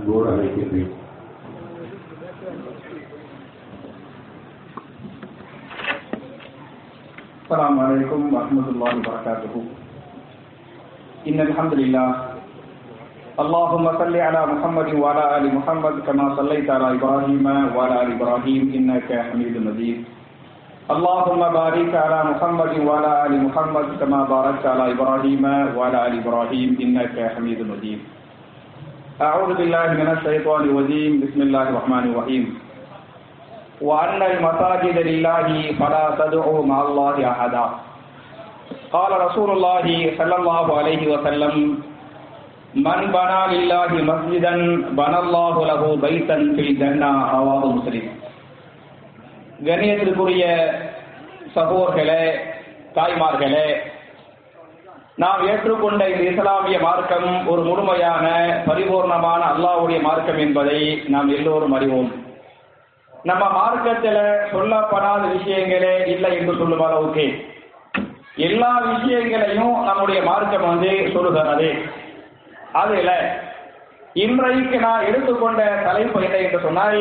அன்போடு அழைக்கின்றேன் السلام عليكم ورحمة الله وبركاته إن الحمد لله اللهم صل على محمد وعلى آل محمد كما صليت على إبراهيم وعلى آل إبراهيم إنك حميد مجيد اللهم بارك على محمد وعلى آل محمد كما باركت على إبراهيم وعلى آل إبراهيم إنك حميد مجيد أعوذ بالله من الشيطان الرجيم بسم الله الرحمن الرحيم وأن المساجد لله فلا تدعوا مع الله أحدا قال رسول الله صلى الله عليه وسلم من بنى لله مسجدا بنى الله له بيتا في الجنة رواه مسلم கண்ணியத்திற்குரிய சகோதர்களே தாய்மார்களே நாம் ஏற்றுக்கொண்ட இந்த இஸ்லாமிய மார்க்கம் ஒரு முழுமையான பரிபூர்ணமான அல்லாஹ்வுடைய மார்க்கம் என்பதை நாம் எல்லோரும் அறிவோம் நம்ம மார்க்கத்துல சொல்லப்படாத விஷயங்களே இல்லை என்று சொல்லும் அளவுக்கு எல்லா விஷயங்களையும் நம்முடைய மார்க்கம் வந்து சொல்லுகிறது அதுல இன்றைக்கு நான் எடுத்துக்கொண்ட தலைப்பு என்ன என்று சொன்னால்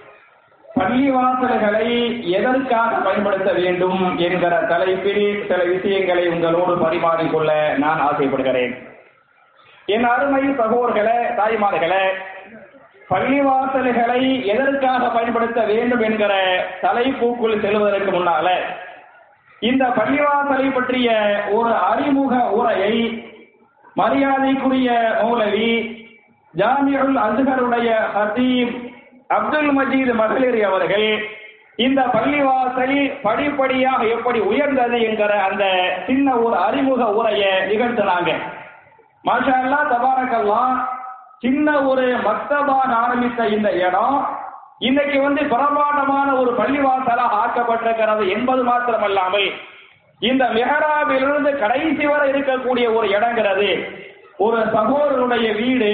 பள்ளிவாசல்களை எதற்காக பயன்படுத்த வேண்டும் என்கிற தலைப்பில் சில விஷயங்களை உங்களோடு பரிமாறிக்கொள்ள நான் ஆசைப்படுகிறேன் என் அருமை சகோதர்களே தாய்மார்களே பள்ளிவாசல்களை எதற்காக பயன்படுத்த வேண்டும் என்கிற தலைப்புக்குள் செல்வதற்கு முன்னால இந்த பள்ளிவாசலை பற்றிய ஒரு அறிமுக உரையை மரியாதைக்குரிய மௌலவி ஜாமியுல் அஸ்கருடைய ஹசீப் அப்துல் மஜீத் மகளிர் அவர்கள் இந்த பள்ளிவாசல் படிப்படியாக எப்படி உயர்ந்தது என்கிற அந்த சின்ன ஒரு அறிமுக உரையை நிகழ்த்தினாங்க மாஷா அல்லா தபாரக்கல்லாம் சின்ன ஒரு மக்தபாக ஆரம்பித்த இந்த இடம் இன்னைக்கு வந்து பிரமாண்டமான ஒரு பள்ளிவாசலாக ஆக்கப்பட்டிருக்கிறது என்பது மாத்திரமல்லாமல் இந்த மெஹராபிலிருந்து கடைசி வரை இருக்கக்கூடிய ஒரு இடங்கிறது ஒரு சகோதரனுடைய வீடு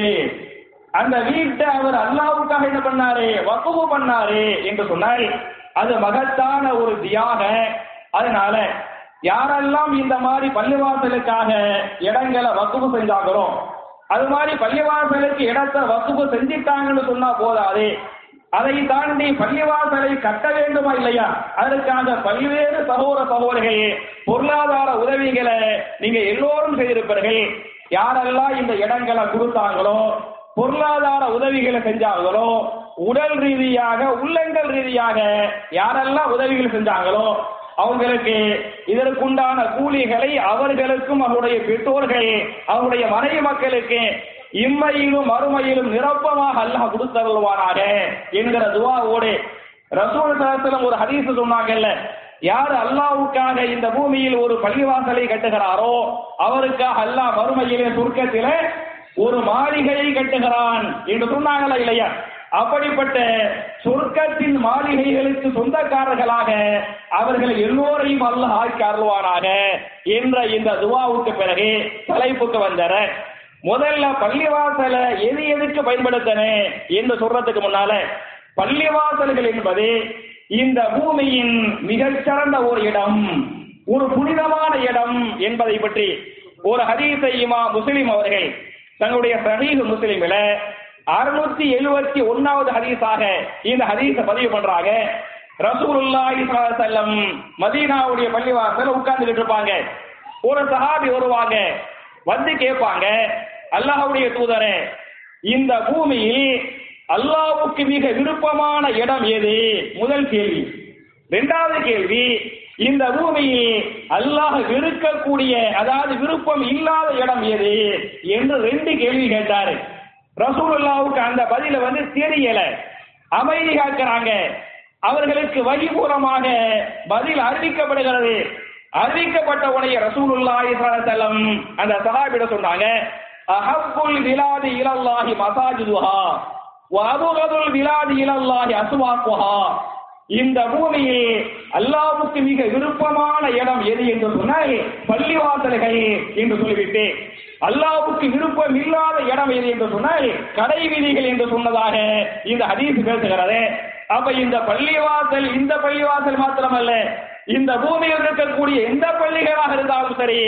அந்த வீட்டை அவர் அல்லாவுக்காக என்ன பண்ணாரு வக்குவு பண்ணாரு என்று சொன்னால் அது மகத்தான ஒரு தியாக அதனால யாரெல்லாம் இந்த மாதிரி பள்ளிவாசலுக்காக இடங்களை வக்குவு செஞ்சாங்களோ அது மாதிரி பள்ளிவாசலுக்கு இடத்தை வசுப்பு செஞ்சிட்டாங்கன்னு சொன்னா போதாது அதை தாண்டி பள்ளிவாசலை கட்ட வேண்டுமா இல்லையா அதற்காக பல்வேறு சகோதர சகோதரிகள் பொருளாதார உதவிகளை நீங்க எல்லோரும் செய்திருப்பீர்கள் யாரெல்லாம் இந்த இடங்களை கொடுத்தாங்களோ பொருளாதார உதவிகளை செஞ்சாங்களோ உடல் ரீதியாக உள்ளங்கள் ரீதியாக யாரெல்லாம் உதவிகள் செஞ்சாங்களோ அவங்களுக்கு இதற்குண்டான கூலிகளை அவர்களுக்கும் அவருடைய பெற்றோர்கள் அவருடைய மனைவி மக்களுக்கு இம்மையிலும் மறுமையிலும் நிரப்பமாக அல்லாஹ் கொடுத்தருள்வானாக என்கிற துவாவோடு ரசூல் சலத்திலும் ஒரு ஹதீஸ் சொன்னாங்கல்ல யார் அல்லாவுக்காக இந்த பூமியில் ஒரு பள்ளிவாசலை கட்டுகிறாரோ அவருக்காக அல்லாஹ் மறுமையிலே சுருக்கத்திலே ஒரு மாளிகையை கட்டுகிறான் என்று சொன்னாங்களா இல்லையா அப்படிப்பட்ட சொர்க்கத்தின் மாளிகைகளுக்கு சொந்தக்காரர்களாக அவர்கள் எல்லோரையும் அல்லாஹ் ஆக்கி அருள்வாராக என்ற இந்த துவாவுக்கு பிறகு தலைப்புக்கு வந்தர முதல்ல பள்ளிவாசல எது எதுக்கு பயன்படுத்தன என்று சொல்றதுக்கு முன்னால பள்ளிவாசல்கள் என்பது இந்த பூமியின் மிகச்சிறந்த ஒரு இடம் ஒரு புனிதமான இடம் என்பதை பற்றி ஒரு ஹதீஸை இமா முஸ்லிம் அவர்கள் தங்களுடைய சஹீஹ் முஸ்லிமில அறுநூத்தி எழுபத்தி ஒன்னாவது ஹதீஸாக இந்த ஹதீஸ பதிவு பண்றாங்க ரசூலுல்லாஹி செல்லம் மதீனாவுடைய பள்ளிவாசல் உட்கார்ந்துட்டு இருப்பாங்க ஒரு சஹாபி வருவாங்க வந்து கேட்பாங்க அல்லாஹ்வுடைய தூதரே இந்த பூமியில் அல்லாஹ்வுக்கு மிக விருப்பமான இடம் எது முதல் கேள்வி இரண்டாவது கேள்வி இந்த பூமியில் அல்லாஹ் வெறுக்கக்கூடிய அதாவது விருப்பம் இல்லாத இடம் எது என்று ரெண்டு கேள்வி கேட்டாரு ரசூலுல்லாவுக்கு அந்த பதில வந்து தெரியல அமைதி காக்கிறாங்க அவர்களுக்கு வழிபூரமாக பதில் அறிவிக்கப்படுகிறது அறிவிக்கப்பட்ட உடைய ரசூலுல்லாஹி செல்லம் அந்த சஹாபிட சொன்னாங்க அஹப்புல் விலாதி இலல்லாஹி மசாஜிதுஹா வஅபுகதுல் விலாதி இலல்லாஹி அஸ்வாக்குஹா இந்த பூமியில் அல்லாவுக்கு மிக விருப்பமான இடம் எது என்று சொன்னால் பள்ளிவாசல்கள் என்று சொல்லிவிட்டு அல்லாவுக்கு விருப்பம் இல்லாத இடம் எது என்று சொன்னால் கடை விதிகள் என்று சொன்னதாக இந்த ஹதீஸ் பேசுகிறது அப்ப இந்த பள்ளிவாசல் இந்த பள்ளிவாசல் மாத்திரமல்ல இந்த பூமியில் இருக்கக்கூடிய எந்த பள்ளிகளாக இருந்தாலும் சரி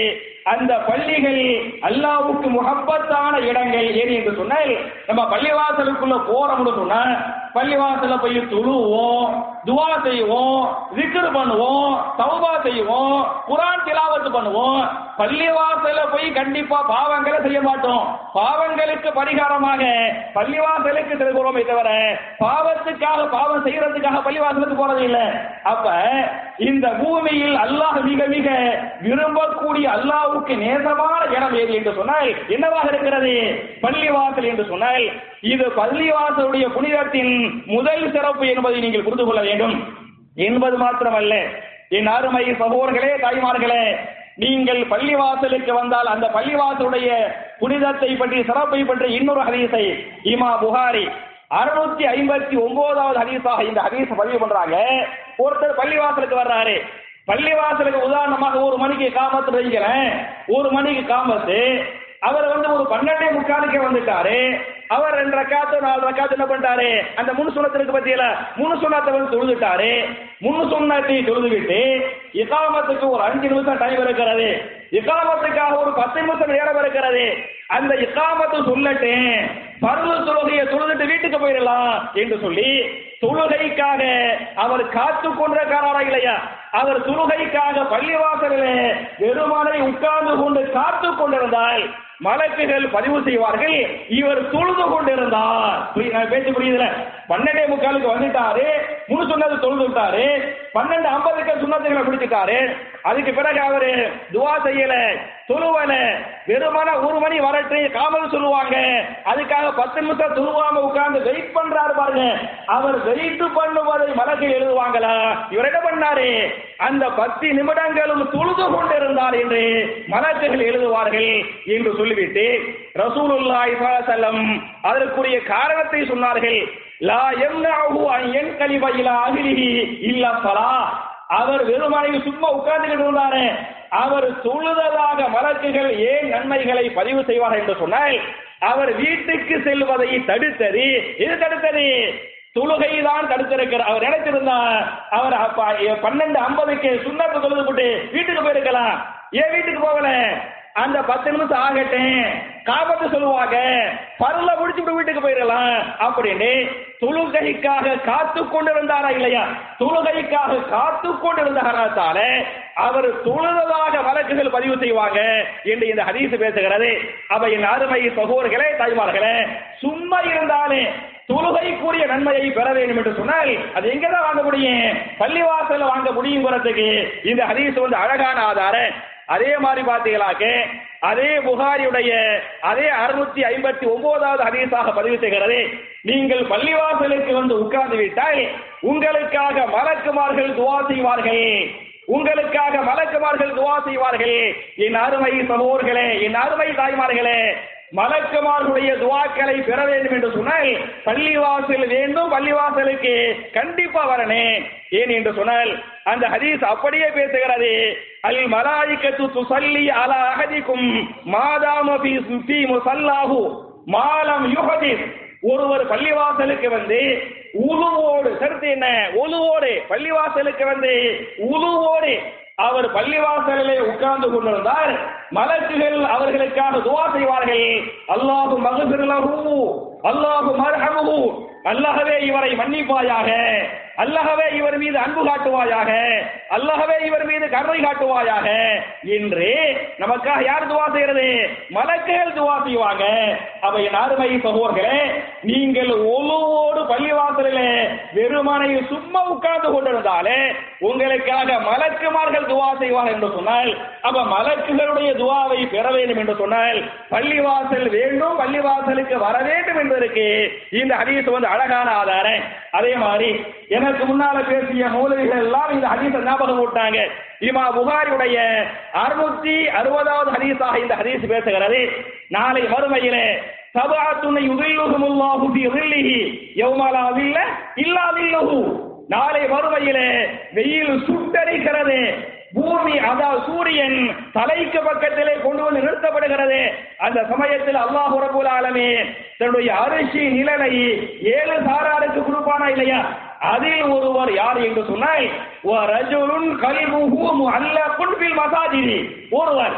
அந்த பள்ளிகள் அல்லாவுக்கு முகப்பத்தான இடங்கள் ஏன் என்று சொன்னால் நம்ம பள்ளிவாசலுக்குள்ள போறோம்னு சொன்னா பள்ளிவாசல போய் துழுவோம் துவா செய்வோம் விக்ரு பண்ணுவோம் தௌபா செய்வோம் குரான் திலாவத்து பண்ணுவோம் பள்ளிவாசல போய் கண்டிப்பா பாவங்களை செய்ய மாட்டோம் பாவங்களுக்கு பரிகாரமாக பள்ளிவாசலுக்கு திருக்குறோமே தவிர பாவத்துக்காக பாவம் செய்யறதுக்காக பள்ளிவாசலுக்கு போறது இல்லை அப்ப இந்த பூமியில் அல்லாஹ் மிக மிக விரும்பக்கூடிய அல்லாஹ்வுக்கு நேசமான இடம் ஏது என்று சொன்னால் என்னவாக இருக்கிறது பள்ளிவாசல் என்று சொன்னால் இது பள்ளிவாசலுடைய புனிதத்தின் முதல் சிறப்பு என்பதை நீங்கள் புரிந்து கொள்ள வேண்டும் என்பது மாத்திரமல்ல என் அருமை சகோதரர்களே தாய்மார்களே நீங்கள் பள்ளிவாசலுக்கு வந்தால் அந்த பள்ளிவாசலுடைய புனிதத்தை பற்றி சிறப்பை பற்றி இன்னொரு ஹதீஸை இமா புகாரி அறுநூத்தி ஐம்பத்தி ஒன்பதாவது ஹதீஸாக இந்த ஹதீஸ் பதிவு பண்றாங்க ஒருத்தர் பள்ளிவாசலுக்கு வர்றாரு பள்ளிவாசலுக்கு உதாரணமாக ஒரு மணிக்கு காமத்து வைக்கிறேன் ஒரு மணிக்கு காமத்து அவர் வந்து ஒரு பன்னெண்டே முக்காலுக்கே வந்துட்டாரு அவர் ரெண்டு ரக்காத்து நாலு ரக்காத்து என்ன பண்ணிட்டாரு அந்த முன் சுனத்திற்கு பத்தியில முன் சுனத்தை வந்து தொழுதுட்டாரு முன் சுண்ணத்தை தொழுதுவிட்டு இகாமத்துக்கு ஒரு அஞ்சு நிமிஷம் டைம் இருக்கிறது இகாமத்துக்காக ஒரு பத்து நிமிஷம் நேரம் இருக்கிறது அந்த இகாமத்து சொல்லட்டு பருவ தொழுகையை தொழுதுட்டு வீட்டுக்கு போயிடலாம் என்று சொல்லி தொழுகைக்காக அவர் காத்து கொண்டிருக்கிறாரா இல்லையா அவர் தொழுகைக்காக பள்ளிவாசலிலே வெறுமனை உட்கார்ந்து கொண்டு காத்து கொண்டிருந்தால் மலக்குகள் பதிவு செய்வார்கள் இவர் தொழுது கொண்டிருந்தார் புரியுது- நான் பேச்சு புரியுதுல பன்னெண்டே முக்காலுக்கு வந்துட்டாரு முழு சொன்னது தொழுது விட்டாரு பன்னெண்டு ஐம்பதுக்கு சுண்ணத்துகளை பிடிச்சிட்டாரு அதுக்கு பிறகு அவரு துவா செய்யல தொழுவல வெறுமன ஒரு மணி வரட்டு காமல் சொல்லுவாங்க அதுக்காக பத்து நிமிஷம் துருவாம உட்கார்ந்து வெயிட் பண்றாரு பாருங்க அவர் வெயிட் பண்ணுவதை மலக்கில் எழுதுவாங்களா இவர் என்ன பண்ணாரு அந்த பத்து நிமிடங்களும் தொழுது கொண்டிருந்தார் என்று மலக்குகள் எழுதுவார்கள் என்று சொல்லிவிட்டு ரசூலுல்லாஹி ஸல்லல்லாஹு அலைஹி வஸல்லம் அதற்குரிய காரணத்தை சொன்னார்கள் லா யம்னஹு அன் யன்கலிப இலா அஹ்லிஹி இல்லா ஸலா அவர் வெறுமனை சும்மா உட்கார்ந்துகிட்டு இருந்தாரு அவர் தொழுததாக மலக்குகள் ஏன் நன்மைகளை பதிவு செய்வார் என்று சொன்னால் அவர் வீட்டுக்கு செல்வதை தடுத்தது இது தடுத்தது தொழுகை தான் தடுத்திருக்கிறார் அவர் நினைச்சிருந்தார் அவர் அப்ப பன்னெண்டு ஐம்பதுக்கு சுண்ணத்து தொழுது போட்டு வீட்டுக்கு போயிருக்கலாம் ஏன் வீட்டுக்கு போகல அந்த பத்து நிமிஷம் ஆகட்டும் காபத்து சொல்லுவாங்க பருள முடிச்சுட்டு வீட்டுக்கு போயிடலாம் அப்படின்னு தொழுகைக்காக காத்து கொண்டிருந்தாரா இல்லையா தொழுகைக்காக காத்து கொண்டிருந்தாராத்தால அவர் தொழுததாக வழக்குகள் பதிவு செய்வாங்க என்று இந்த ஹதீஸ் பேசுகிறது அப்ப என் அருமை சகோதரர்களே தாய்மார்களே சும்மா இருந்தாலே தொழுகைக்குரிய நன்மையை பெற வேண்டும் என்று சொன்னால் அது எங்கதான் வாங்க முடியும் பள்ளிவாசல்ல வாங்க முடியுங்கிறதுக்கு இந்த ஹதீஸ் வந்து அழகான ஆதாரம் அதே மாதிரி பார்த்தீங்களாக்க அதே புகாரியுடைய அதே அறுநூத்தி ஐம்பத்தி ஒன்பதாவது ஹதீஸாக பதிவு செய்கிறது நீங்கள் பள்ளிவாசலுக்கு வந்து உட்கார்ந்து விட்டால் உங்களுக்காக மலக்குமார்கள் துவா செய்வார்கள் உங்களுக்காக மலக்குமார்கள் துவா செய்வார்கள் என் அருமை சகோதர்களே என் அருமை தாய்மார்களே மலக்குமார்களுடைய துவாக்களை பெற வேண்டும் என்று சொன்னால் பள்ளிவாசல் வேண்டும் பள்ளிவாசலுக்கு கண்டிப்பா வரணும் ஏன் என்று சொன்னால் அந்த ஹதீஸ் அப்படியே பேசுகிறது அல் மலாயிக்கத்து துசல்லி அலா அஹதிக்கும் மாதாம ஃபீ ஃபீ முஸல்லாஹு மாலம் யுஹதிஸ் ஒருவர் பள்ளிவாசலுக்கு வந்து உழுவோடு கருத்து என்ன உழுவோடு பள்ளிவாசலுக்கு வந்து உழுவோடு அவர் பள்ளிவாசலிலே உட்கார்ந்து கொண்டிருந்தார் மலக்குகள் அவர்களுக்காக துவா செய்வார்கள் அல்லாஹு மகபிரலகு அல்லாஹு மர்ஹமுஹு அல்லாஹ்வே இவரை மன்னிப்பாயாக அல்லாஹ்வே இவர் மீது அன்பு காட்டுவாயாக அல்லாஹ்வே இவர் மீது கருணை காட்டுவாயாக என்று நமக்காக யார் துவா செய்யறது மலக்குகள் துவா செய்வாங்க அப்ப என் அருமை சகோதரர்களே நீங்கள் ஒழுவோடு பள்ளிவாசலிலே வெறுமனை சும்மா உட்கார்ந்து கொண்டிருந்தாலே உங்களுக்காக மலக்குமார்கள் துவா செய்வார்கள் என்று சொன்னால் அப்ப மலக்குகளுடைய துவாவை பெற வேண்டும் என்று சொன்னால் பள்ளிவாசல் வேண்டும் பள்ளிவாசலுக்கு வர வேண்டும் என்பதற்கு இந்த ஹதீஸ் வந்து அழகான ஆதாரம் அதே மாதிரி எனக்கு முன்னால பேசிய மூலவிகள் எல்லாம் இந்த ஹதீஸை ஞாபகம் விட்டாங்க இமா புகாரியுடைய அறுநூத்தி அறுபதாவது ஹதீஸாக இந்த ஹதீஸ் பேசுகிறது நாளை மறுமையிலே சபாத்துனை உதில்லுகுமுல்லாஹு ஃபி ظில்லிஹி யௌம லா ظில்ல இல்லா ظில்லுஹு நாளை மறுமையிலே வெயில் சுட்டரிக்கிறது பூமி அதாவது சூரியன் தலைக்கு பக்கத்திலே கொண்டு வந்து நிறுத்தப்படுகிறது அந்த சமயத்தில் அல்லாஹ் ரபுல் ஆலமீன் தன்னுடைய அரிசி நிழலை ஏழு சாராருக்கு கொடுப்பானா இல்லையா அதில் ஒருவர் யார் என்று சொன்னால் ரஜுலுன் கலிமுஹு முஅல்லகுன் ஃபில் மசாஜிதி ஒருவர்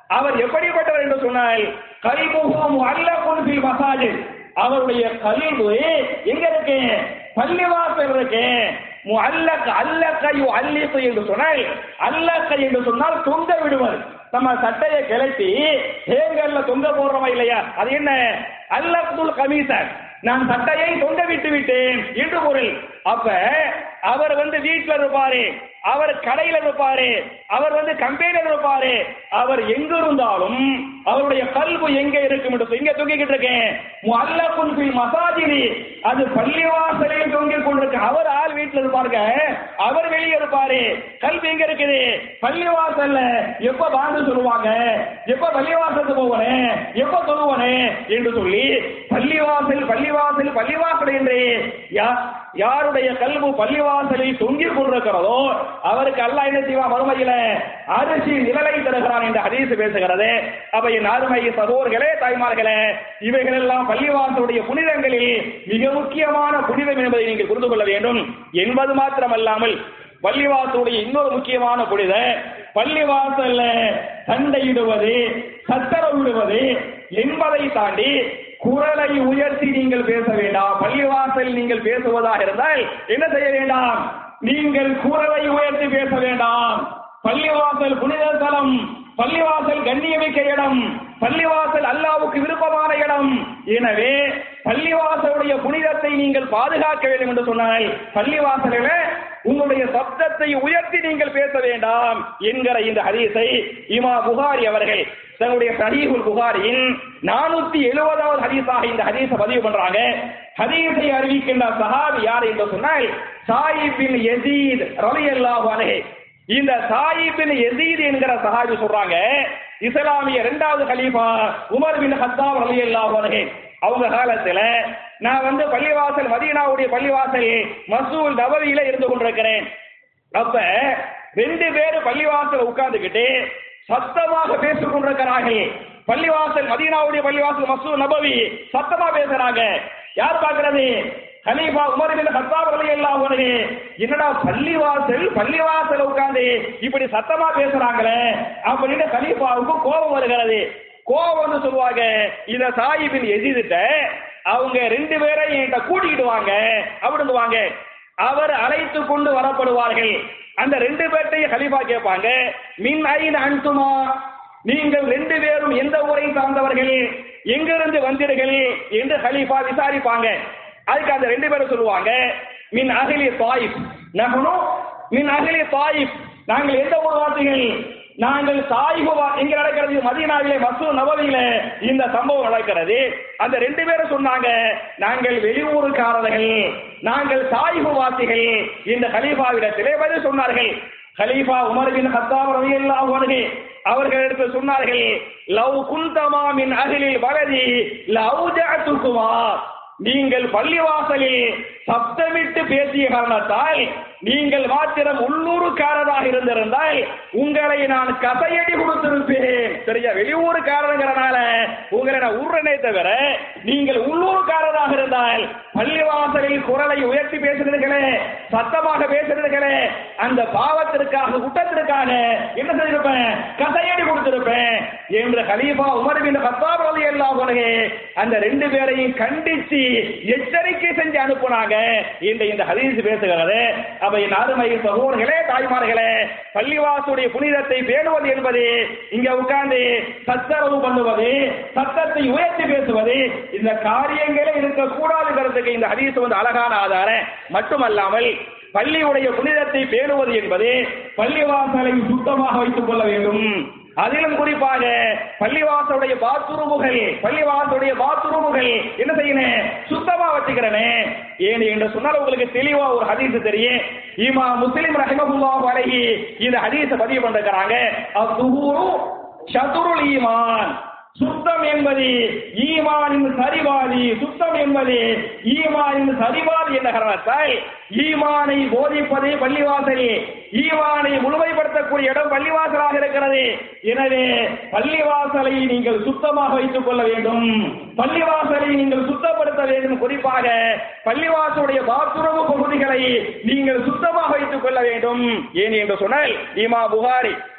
அவர் எப்படிப்பட்டவர் என்று சொன்னால் கல்புகும் அல்ல கொன்பில் மசாஜித் அவருடைய கல்வு எங்க இருக்கு பள்ளிவாசல் இருக்கு அல்லக்க அல்லக்கையு அல்லிசு என்று சொன்னால் அல்லக்கை என்று சொன்னால் தொங்க விடுவது நம்ம சட்டையை கிளப்பி ஹேங்கர்ல தொங்க போடுறோமா இல்லையா அது என்ன அல்லத்துல் கமீசர் நான் சட்டையை தொங்க விட்டு விட்டேன் என்று பொருள் அப்ப அவர் வந்து வீட்டுல இருப்பாரு அவர் கடையில இருப்பாரு அவர் வந்து கம்பெனியில் இருப்பாரு அவர் எங்க இருந்தாலும் அவருடைய கல்வி எங்க இருக்கும் என்று எங்க தொங்கிக்கிட்டு இருக்கேன் அல்ல குன்பில் மசாஜினி அது பள்ளிவாசலையும் தொங்கிக் கொண்டிருக்கு அவர் ஆள் வீட்டுல இருப்பாருங்க அவர் வெளியே இருப்பாரு கல்வி எங்க இருக்குது பள்ளிவாசல்ல எப்ப வாங்க சொல்லுவாங்க எப்ப பள்ளிவாசலுக்கு போவனே எப்ப சொல்லுவனே என்று சொல்லி பள்ளிவாசல் பள்ளிவாசல் பள்ளிவாசல் என்று யா- யாருடைய கல்வு பள்ளிவாசலில் தொங்கிக் கொண்டிருக்கிறதோ அவருக்கு அல்லாஹ் என்ன செய்வான் மறுமையில அரிசி நிழலை தருகிறான் என்று ஹதீஸ் பேசுகிறது அப்ப என் அருமை சகோதரர்களே தாய்மார்களே இவைகள் எல்லாம் பள்ளிவாசலுடைய புனிதங்களில் மிக முக்கியமான புனிதம் என்பதை நீங்கள் புரிந்து கொள்ள வேண்டும் என்பது மாத்திரமல்லாமல் பள்ளிவாசலுடைய இன்னொரு முக்கியமான புனித பள்ளிவாசல்ல சண்டையிடுவது சத்தரவிடுவது என்பதை தாண்டி குரலை உயர்த்தி நீங்கள் பேச வேண்டாம் பள்ளிவாசல் நீங்கள் பேசுவதாக இருந்தால் என்ன செய்ய வேண்டாம் நீங்கள் குரலை உயர்த்தி பேச வேண்டாம் பள்ளிவாசல் புனித தலம் பள்ளிவாசல் கண்ணியமிக்க இடம் பள்ளிவாசல் அல்லாவுக்கு விருப்பமான இடம் எனவே பள்ளிவாசலுடைய புனிதத்தை நீங்கள் பாதுகாக்க வேண்டும் என்று சொன்னால் பள்ளிவாசலில் உங்களுடைய சப்தத்தை உயர்த்தி நீங்கள் பேச வேண்டாம் என்கிற இந்த ஹதீஸை இமா புகாரி அவர்கள் தன்னுடைய சஹீஹுல் புகாரியின் நானூத்தி எழுபதாவது ஹதீஸாக இந்த ஹதீஸை பதிவு பண்றாங்க ஹதீஸை அறிவிக்கின்ற சஹாபி யார் என்று சொன்னால் சாயிப் பின் யசீத் ரலியல்லாஹு அன்ஹு இந்த சாயிப் பின் யசீத் என்கிற சஹாபி சொல்றாங்க இஸ்லாமிய இரண்டாவது கலீஃபா உமர் பின் ஹத்தாப் ரலியல்லாஹு அன்ஹு அவங்க காலத்துல நான் வந்து பள்ளிவாசல் மதீனாவுடைய பள்ளிவாசல் மசூல் நபவியில இருந்து கொண்டிருக்கிறேன் அப்ப ரெண்டு பேர் பள்ளிவாசல் உட்கார்ந்துகிட்டு சத்தமாக பேசிக் கொண்டிருக்கிறார்கள் பள்ளிவாசல் மதீனாவுடைய பள்ளிவாசல் மசூல் நபவி சத்தமா பேசுறாங்க யார் பார்க்கிறது கலீஃபா உமர் பின் கத்தாப் ரலியல்லாஹு அன்ஹு என்னடா பள்ளிவாசல் பள்ளிவாசல் உட்கார்ந்து இப்படி சத்தமா பேசுறாங்களே அப்படின்னு கலீஃபாவுக்கு கோபம் வருகிறது கோபம் வந்து சொல்லுவாங்க இத சாயிபின் எதிர்த்த அவங்க ரெண்டு பேரை என்கிட்ட கூட்டிக்கிட்டு வாங்க அப்படின்னு வாங்க அவர் அழைத்து கொண்டு வரப்படுவார்கள் அந்த ரெண்டு பேர்ட்டையும் கலிஃபா கேட்பாங்க மின் ஐன் அன்சுமா நீங்கள் ரெண்டு பேரும் எந்த ஊரை சார்ந்தவர்கள் எங்கிருந்து வந்தீர்கள் என்று கலீஃபா விசாரிப்பாங்க அதுக்கு அந்த ரெண்டு பேரும் சொல்லுவாங்க மின் அகிலி தாயிப் நகனும் மின் அகிலி தாயிப் நாங்கள் எந்த ஊர் வார்த்தைகள் நாங்கள் சாயிபுவா எங்க நடக்கிறது மதீனாவிலே மசூ நபவியில இந்த சம்பவம் நடக்கிறது அந்த ரெண்டு பேரும் சொன்னாங்க நாங்கள் வெளியூருக்காரர்கள் நாங்கள் சாயிபு வாசிகள் இந்த கலீஃபாவிடத்திலே பதில் சொன்னார்கள் கலீஃபா உமர் பின் ஹத்தாப் ரலியல்லாஹு அன்ஹு அவர்கள் எடுத்து சொன்னார்கள் லவ் குந்தமா மின் அஹ்லில் பலதி லவ்ஜஅத்துக்குமா நீங்கள் பள்ளிவாசலில் சப்தமிட்டு பேசிய காரணத்தால் நீங்கள் மாத்திரம் உள்ளூருக்காரராக இருந்திருந்தால் உங்களை நான் கசையடி கொடுத்திருப்பேன் சரியா வெளியூருக்காரங்கிறனால உங்களை நான் உருனே தவிர நீங்கள் உள்ளூருக்காரராக இருந்தால் பள்ளிவாசலில் குரலை உயர்த்தி பேசுகிறீர்களே சத்தமாக பேசுகிறீர்களே அந்த பாவத்திற்காக குற்றத்திற்காக என்ன செய்திருப்பேன் கசையடி கொடுத்திருப்பேன் என்று கலீஃபா உமர் பின் கத்தாப் ரலியல்லாஹு அன்ஹு அந்த ரெண்டு பேரையும் கண்டிச்சு எச்சரிக்கை செஞ்சு அனுப்புனாங்க இந்த இந்த ஹதீஸ் பேசுகிறது அப்ப என் அருமை சகோதரர்களே தாய்மார்களே பள்ளிவாசுடைய புனிதத்தை பேணுவது என்பது இங்க உட்கார்ந்து சச்சரவு பண்ணுவது சத்தத்தை உயர்த்தி பேசுவது இந்த காரியங்களே இருக்கக்கூடாதுங்கிறதுக்கு இந்த ஹதீஸ் வந்து அழகான ஆதாரம் மட்டுமல்லாமல் பள்ளியுடைய புனிதத்தை பேணுவது என்பது பள்ளிவாசலை சுத்தமாக வைத்துக் கொள்ள வேண்டும் அதிலும் குறிப்பாக பள்ளிவாசலுடைய பாத்ரூமுகள் பள்ளிவாசலுடைய பாத்ரூமுகள் என்ன செய்யணும் சுத்தமா வச்சுக்கிறனே ஏன் என்று சொன்னால் உங்களுக்கு தெளிவா ஒரு ஹதீஸ் தெரியும் ஈமா முஸ்லிம் ரஹிமஹுல்லாஹு அலைஹி இந்த ஹதீஸ பதிவு பண்ணிருக்கிறாங்க அத்துஹூரு ஷதுருல் ஈமான் சுத்தம் என்பது ஈமானின் சரிபாதி சுத்தம் என்பது ஈமானின் சரிபாதி என்ற காரணத்தால் ஈமானை போதிப்பது பள்ளிவாசல் ஈமானை முழுமைப்படுத்தக்கூடிய இடம் பள்ளிவாசலாக இருக்கிறது எனவே பள்ளிவாசலை நீங்கள் சுத்தமாக வைத்துக் கொள்ள வேண்டும் பள்ளிவாசலை நீங்கள் சுத்தப்படுத்த வேண்டும் குறிப்பாக பள்ளிவாசலுடைய பாத்ரூம் பகுதிகளை நீங்கள் சுத்தமாக வைத்துக் கொள்ள வேண்டும் ஏன் என்று சொன்னால் இமா புகாரி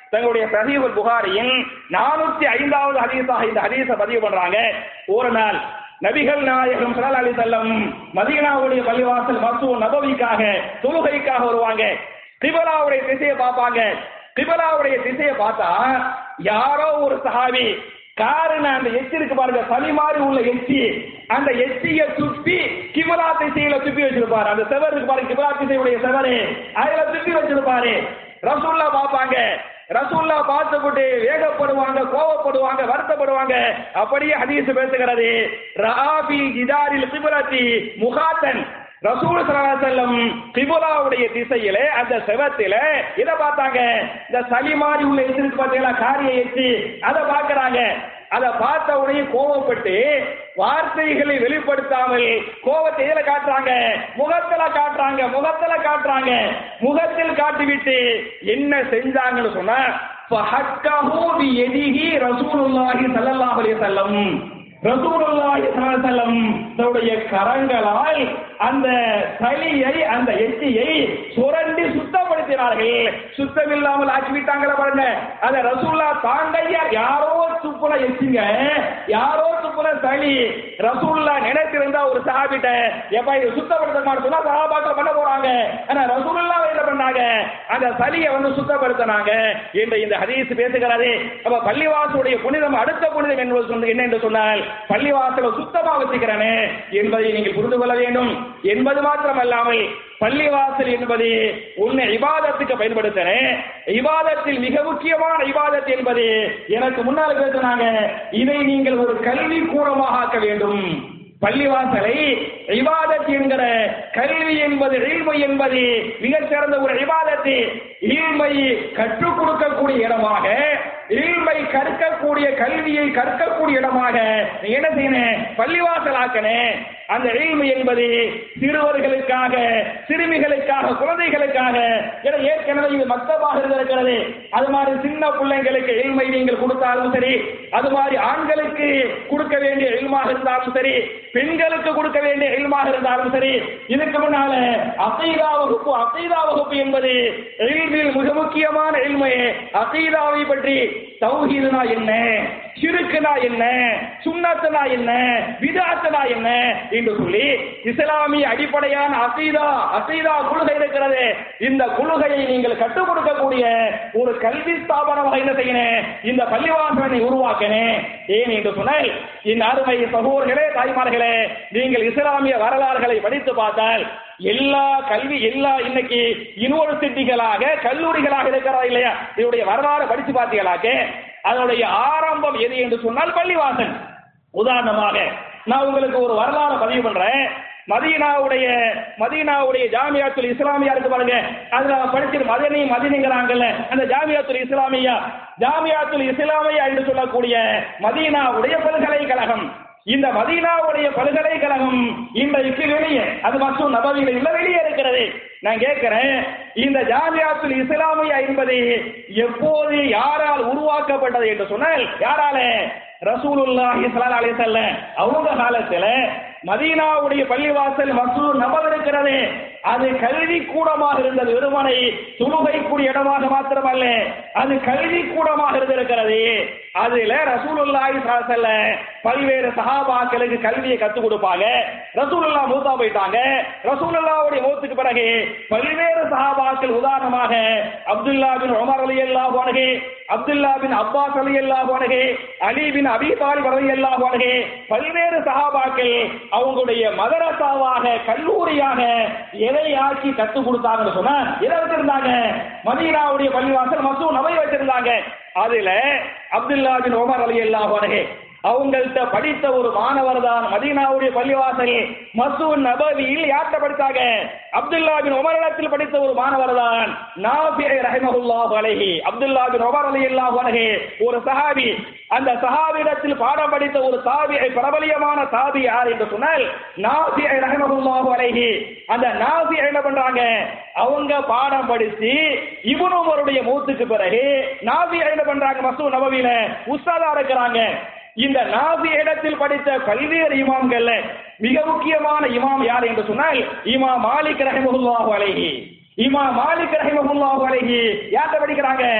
தங்களுடைய சஹீஹுல் புகாரியின் நானூத்தி ஐந்தாவது ஹதீஸாக இந்த ஹதீஸை பதிவு பண்றாங்க ஒரு நாள் நபிகள் நாயகம் ஸல்லல்லாஹு அலைஹி வஸல்லம் மதீனாவுடைய பள்ளிவாசல் மசூ நபவிக்காக தொழுகைக்காக வருவாங்க கிபலாவுடைய திசையை பார்ப்பாங்க கிபலாவுடைய திசையை பார்த்தா யாரோ ஒரு சஹாபி காரண அந்த எச்சி இருக்கு பாருங்க சளி மாதிரி உள்ள எச்சி அந்த எச்சிய துப்பி கிபலா திசையில துப்பி வச்சிருப்பாரு அந்த செவர் இருக்கு பாருங்க கிபலா திசையுடைய செவரு அதுல துப்பி வச்சிருப்பாரு ரசூல்லா பார்ப்பாங்க ரசூல்லா பார்த்துக்கிட்டு வேகப்படுவாங்க கோவப்படுவாங்க வருத்தப்படுவாங்க அப்படியே ஹதீஸ் பேசுகிறது ராபி ஜிதாரில் கிபலத்தி முகாத்தன் ரசூல் ஸல்லல்லாஹு அலைஹி வஸல்லம் கிபுலாவுடைய திசையிலே அந்த செவத்தில இத பார்த்தாங்க இந்த சளி மாதிரி உள்ள எதிர்க்கு பார்த்தீங்களா காரிய எச்சி அதை பார்க்கறாங்க அதை பார்த்த உடனே கோவப்பட்டு வார்த்தைகளை வெளிப்படுத்தாமல் கோவத்தை எதில காட்டுறாங்க முகத்துல காட்டுறாங்க முகத்துல காட்டுறாங்க முகத்தில் காட்டிவிட்டு என்ன செஞ்சாங்கன்னு சொன்னா ஃபஹக்கஹு பியதிஹி ரசூலுல்லாஹி ஸல்லல்லாஹு அலைஹி வஸல்லம் ரசூலுல்லாஹி ஸல்லல்லாஹு அலைஹி வஸல்லம் தன்னுடைய கரங்களால் அந்த சளியை அந்த எச்சியை சுரண்டி சுத்தப்படுத்தினார்கள் சுத்தம் இல்லாமல் ஆக்கி விட்டாங்களா பாருங்க அத ரசூல்லா தாண்டையா யாரோ துப்புல எச்சிங்க யாரோ துப்புல சளி ரசூல்லா நினைத்திருந்தா ஒரு சஹாபிட்ட எப்ப இது சுத்தப்படுத்த சொன்னா சஹாபாக்கள் பண்ண போறாங்க ஆனா ரசூலுல்லா என்ன பண்ணாங்க அந்த சளியை வந்து சுத்தப்படுத்தினாங்க என்று இந்த ஹதீஸ் பேசுகிறது அப்ப பள்ளிவாசலுடைய புனிதம் அடுத்த புனிதம் என்பது சொன்ன- என்ன என்று சொன்னால் பள்ளிவாசலை சுத்தமா வச்சுக்கிறேனே என்பதை நீங்கள் புரிந்து கொள்ள வேண்டும் என்பது மாத்திரமல்லாமல் பள்ளிவாசல் என்பது உன்னை இபாதத்துக்கு பயன்படுத்தினேன் இபாதத்தில் மிக முக்கியமான இபாதத் என்பது எனக்கு முன்னால் பேசினாங்க இதை நீங்கள் ஒரு கல்வி கூடமாக ஆக்க வேண்டும் பள்ளிவாசலை இபாதத் என்கிற கல்வி என்பது இல்மை என்பது மிகச் சிறந்த ஒரு இபாதத்து இல்மை கற்றுக் கொடுக்கக்கூடிய இடமாக இல்மை கற்கக்கூடிய கல்வியை கற்கக்கூடிய இடமாக நீ என்ன செய்யணும் பள்ளிவாசல் ஆக்கணும் அந்த இல்மை என்பது சிறுவர்களுக்காக சிறுமிகளுக்காக குழந்தைகளுக்காக என ஏற்கனவே இது மக்தபாக இருந்திருக்கிறது அது மாதிரி சின்ன பிள்ளைங்களுக்கு இல்மை நீங்கள் கொடுத்தாலும் சரி அது மாதிரி ஆண்களுக்கு கொடுக்க வேண்டிய இல்மாக இருந்தாலும் சரி பெண்களுக்கு கொடுக்க வேண்டிய இல்மாக இருந்தாலும் சரி இதுக்கு முன்னால அசைதா வகுப்பு அசைதா வகுப்பு என்பது இல்மில் மிக முக்கியமான இல்மை அசைதாவை பற்றி தௌஹீதுனா என்ன சிறுக்குனா என்ன சுன்னத்துனா என்ன விதாத்துனா என்ன என்று சொல்லி இஸ்லாமிய அடிப்படையான அசீதா அசீதா குழுகை இருக்கிறது இந்த குழுகையை நீங்கள் கற்றுக் கொடுக்கக்கூடிய ஒரு கல்வி ஸ்தாபனமாக என்ன செய்யணும் இந்த பள்ளிவாசனை உருவாக்கணும் ஏன் என்று சொன்னால் இந்த அருமை சகோதரர்களே தாய்மார்களே நீங்கள் இஸ்லாமிய வரலாறுகளை படித்து பார்த்தால் எல்லா கல்வி எல்லா இன்னைக்கு யூனிவர்சிட்டிகளாக கல்லூரிகளாக இருக்கிறதா இல்லையா இதனுடைய வரலாறு படிச்சு பார்த்தீங்களாக்க அதனுடைய ஆரம்பம் எது என்று சொன்னால் பள்ளிவாசல் உதாரணமாக நான் உங்களுக்கு ஒரு வரலாறு பதிவு பண்றேன் மதீனாவுடைய மதீனாவுடைய ஜாமியாத்துல் இஸ்லாமியா இருக்கு பாருங்க அதுல படிச்சு மதனி மதினிங்கிறாங்கல்ல அந்த ஜாமியாத்துல் இஸ்லாமியா ஜாமியாத்துல் இஸ்லாமியா என்று சொல்லக்கூடிய மதீனாவுடைய பல்கலைக்கழகம் இந்த மதீனாவுடைய பல்கலைக்கழகம் இன்றைக்கு வெளியே அது மற்றும் நபவியில் இல்ல வெளியே இருக்கிறது நான் கேட்கிறேன் இந்த ஜாமியாத்துல் இஸ்லாமியா என்பது எப்போது யாரால் உருவாக்கப்பட்டது என்று சொன்னால் யாரால ரசூலுல்லாஹி ஸல்லல்லாஹு அலைஹி வஸல்லம் அவங்க காலத்துல மதீனாவுடைய பள்ளிவாசல் மசூர் நபர் இருக்கிறது அது கல்வி கூடமாக இருந்தது வெறுமனை தொழுகைக்கூடிய இடமாக மாத்திரமல்ல அது கல்வி கூடமாக இருந்திருக்கிறது அதுல ரசூலுல்லாஹி ஸல்லல்லாஹு அலைஹி வஸல்லம் பல்வேறு சஹாபாக்களுக்கு கல்வியை கத்துக் கொடுப்பாங்க ரசூலுல்லாஹ் மூத்தா போயிட்டாங்க ரசூலுல்லாஹ்வுடைய மூத்துக்கு பிறகு பல்வேறு சஹாபாக்கள் உதாரணமாக அப்துல்லா பின் உமர் ரலியல்லாஹு அன்ஹு அப்துல்லா பின் அப்பாஸ் ரலியல்லாஹு அன்ஹு அலி பின் அபி தாலிப் ரலியல்லாஹு அன்ஹு பல்வேறு சஹாபாக்கள் அவங்களுடைய மதரசாவாக கல்லூரியாக எதை ஆக்கி கற்றுக் கொடுத்தாங்கன்னு சொன்னா எதை வச்சிருந்தாங்க மதீனாவுடைய பள்ளிவாசல் மசூ நபை வச்சிருந்தாங்க அதுல அப்துல்லா பின் உமர் ரலியல்லாஹு அன்ஹு அவங்கள்ட்ட படித்த ஒரு மாணவர் தான் மதீனாவுடைய பள்ளிவாசல் மசூன் நபவியில் யார்கிட்ட படித்தாங்க அப்துல்லா பின் உமரிடத்தில் படித்த ஒரு மாணவர் தான் நாபி ரஹிமஹுல்லாஹு அலைஹி அப்துல்லா பின் உமர் ரலியல்லாஹு அன்ஹு ஒரு சஹாபி அந்த சஹாபியிடத்தில் பாடம் படித்த ஒரு தாபி பிரபலியமான தாபி யார் என்று சொன்னால் நாபி ரஹிமஹுல்லாஹு அலைஹி அந்த நாபி என்ன பண்றாங்க அவங்க பாடம் படிச்சு இப்னு உமருடைய மூத்துக்கு பிறகு நாபி என்ன பண்றாங்க மசூ நபவியில உஸ்தாதா இருக்கிறாங்க இந்த நாபி இடத்தில் படித்த பல்வேறு இமாம்கள்ல மிக முக்கியமான இமாம் யார் என்று சொன்னால் இமாம் மாலிக் ரஹிமஹுல்லாஹு அலைஹி இமாம் மாலிக் ரஹிமஹுல்லாஹு அலைஹி யார்கிட்ட படிக்கிறாங்க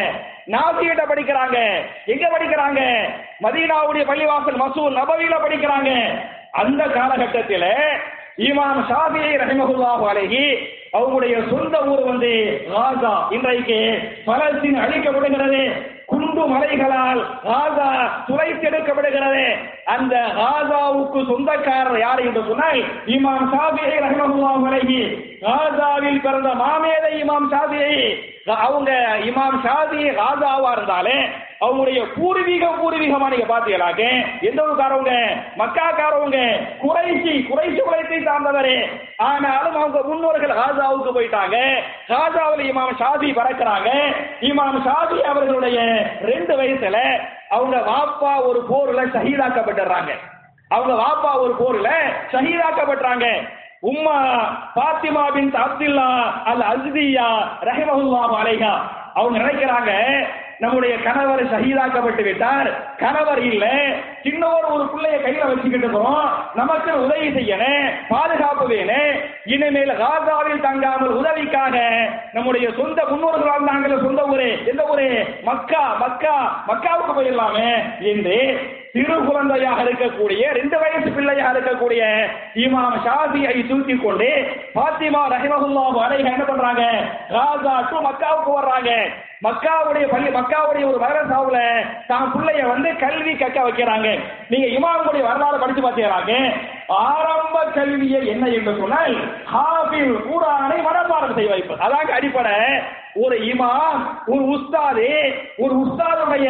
நாசிகிட்ட படிக்கிறாங்க எங்க படிக்கிறாங்க மதீனாவுடைய பள்ளிவாசல் மசூல் நபவியில படிக்கிறாங்க அந்த காலகட்டத்தில் இமாம் ஷாஃபியை ரஹிமஹுல்லாஹு அலைஹி அவங்களுடைய சொந்த ஊர் வந்து காசா இன்றைக்கு பலஸ்தீன் அழிக்கப்படுகிறது குண்டு மலைகளால் காசா துளைத்தெடுக்கப்படுகிறது அந்த காசாவுக்கு சொந்தக்காரர் யார் என்று சொன்னால் இமாம் ஷாஃபியை ரஹிமஹுல்லாஹு அலைஹி காசாவில் பிறந்த மாமேதை இமாம் ஷாஃபியை அவங்க இமாம் ஷாதி ராஜாவா இருந்தாலே அவங்களுடைய பூர்வீகம் பூர்வீகமா நீங்க பாத்தீங்களாக்க எந்த ஊருக்காரவங்க மக்காக்காரவங்க குறைச்சி குறைச்சி குலைத்தை சார்ந்தவரே ஆனாலும் அவங்க முன்னோர்கள் ராஜாவுக்கு போயிட்டாங்க ராஜாவில் இமாம் ஷாதி பறக்கிறாங்க இமாம் ஷாதி அவர்களுடைய ரெண்டு வயசுல அவங்க வாப்பா ஒரு போர்ல ஷஹீதாக்கப்பட்டுறாங்க அவங்க வாப்பா ஒரு போர்ல ஷஹீதாக்கப்பட்டாங்க உம்மா பாத்திமா பின் அப்துல்லா அல் அஸ்தியா ரஹிமஹுல்லாஹு அலைஹா அவங்க நினைக்கிறாங்க நம்முடைய கணவர் ஷஹீதாக்கப்பட்டு விட்டார் கணவர் இல்ல சின்னோர் ஒரு பிள்ளைய கையில வச்சுக்கிட்டு இருக்கோம் நமக்கு உதவி செய்யணும் பாதுகாப்பு வேணும் இனிமேல் காசாவில் தங்காமல் உதவிக்காக நம்முடைய சொந்த முன்னோர்கள் வாழ்ந்தாங்களே சொந்த ஊரு எந்த ஊரு மக்கா மக்கா மக்காவுக்கு போயிடலாமே என்று சிறு குழந்தையாக இருக்கக்கூடிய ரெண்டு வயசு பிள்ளையாக இருக்கக்கூடிய இமாம் ஷாஃபியை தூக்கி கொண்டு பாத்திமா ரஹிமஹுல்லாஹு அலைஹி என்ன பண்றாங்க ராஜா டு மக்காவுக்கு வர்றாங்க மக்காவுடைய பள்ளி மக்காவுடைய ஒரு மதரசாவுல தான் பிள்ளைய வந்து கல்வி கற்க வைக்கிறாங்க நீங்க இமாமுடைய வரலாறு படிச்சு பார்த்தீங்களாங்க ஆரம்ப கல்வியை என்ன என்று சொன்னால் ஹாஃபில் குரானை மனப்பாடம் செய்ய வைப்பது அதாங்க அடிப்படை ஒரு இமாம் ஒரு உஸ்தாது ஒரு உஸ்தாதுடைய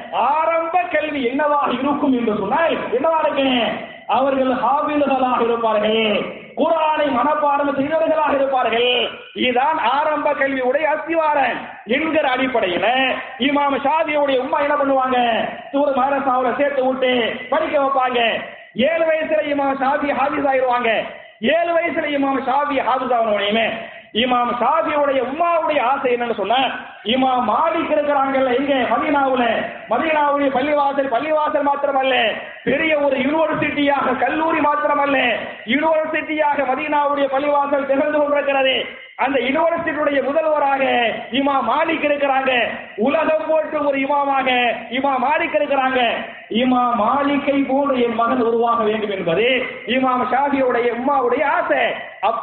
ஆரம்ப கல்வி என்னவாக இருக்கும் என்று சொன்னால் என்னவா இருக்கு அவர்கள் ஹாபில்களாக இருப்பார்கள் குரானை மனப்பாடம் செய்தவர்களாக இருப்பார்கள் இதுதான் ஆரம்ப கல்வியுடைய அஸ்திவாரம் என்கிற அடிப்படையில் இமாம் ஷாதியுடைய உம்மா என்ன பண்ணுவாங்க ஒரு மதரசாவுல சேர்த்து விட்டு படிக்க வைப்பாங்க ஏழு வயசுல இமாம் ஷாதி ஹாபிஸ் ஆயிருவாங்க ஏழு வயசுல இமாம் ஷாதி ஹாபிஸ் ஆகணுமே இமாம் ஷாபியுடைய உம்மாவுடைய ஆசை என்னன்னு சொன்ன இமாம் மாலிக் இருக்கிறாங்கல்ல எங்க மதீனாவுல மதீனாவுடைய பள்ளிவாசல் பள்ளிவாசல் மாத்திரமல்ல பெரிய ஒரு யூனிவர்சிட்டியாக கல்லூரி மாத்திரமல்ல யூனிவர்சிட்டியாக மதீனாவுடைய பள்ளிவாசல் திகழ்ந்து கொண்டிருக்கிறது அந்த யூனிவர்சிட்டியுடைய முதல்வராக இமா மாலிக் இருக்கிறாங்க உலகம் போட்டு ஒரு இமாமாக இமா மாலிக் இருக்கிறாங்க இமா மாலிக்கை போன்று என் மகன் உருவாக வேண்டும் என்பது இமாம் ஷாஃபியுடைய உம்மாவுடைய ஆசை அப்ப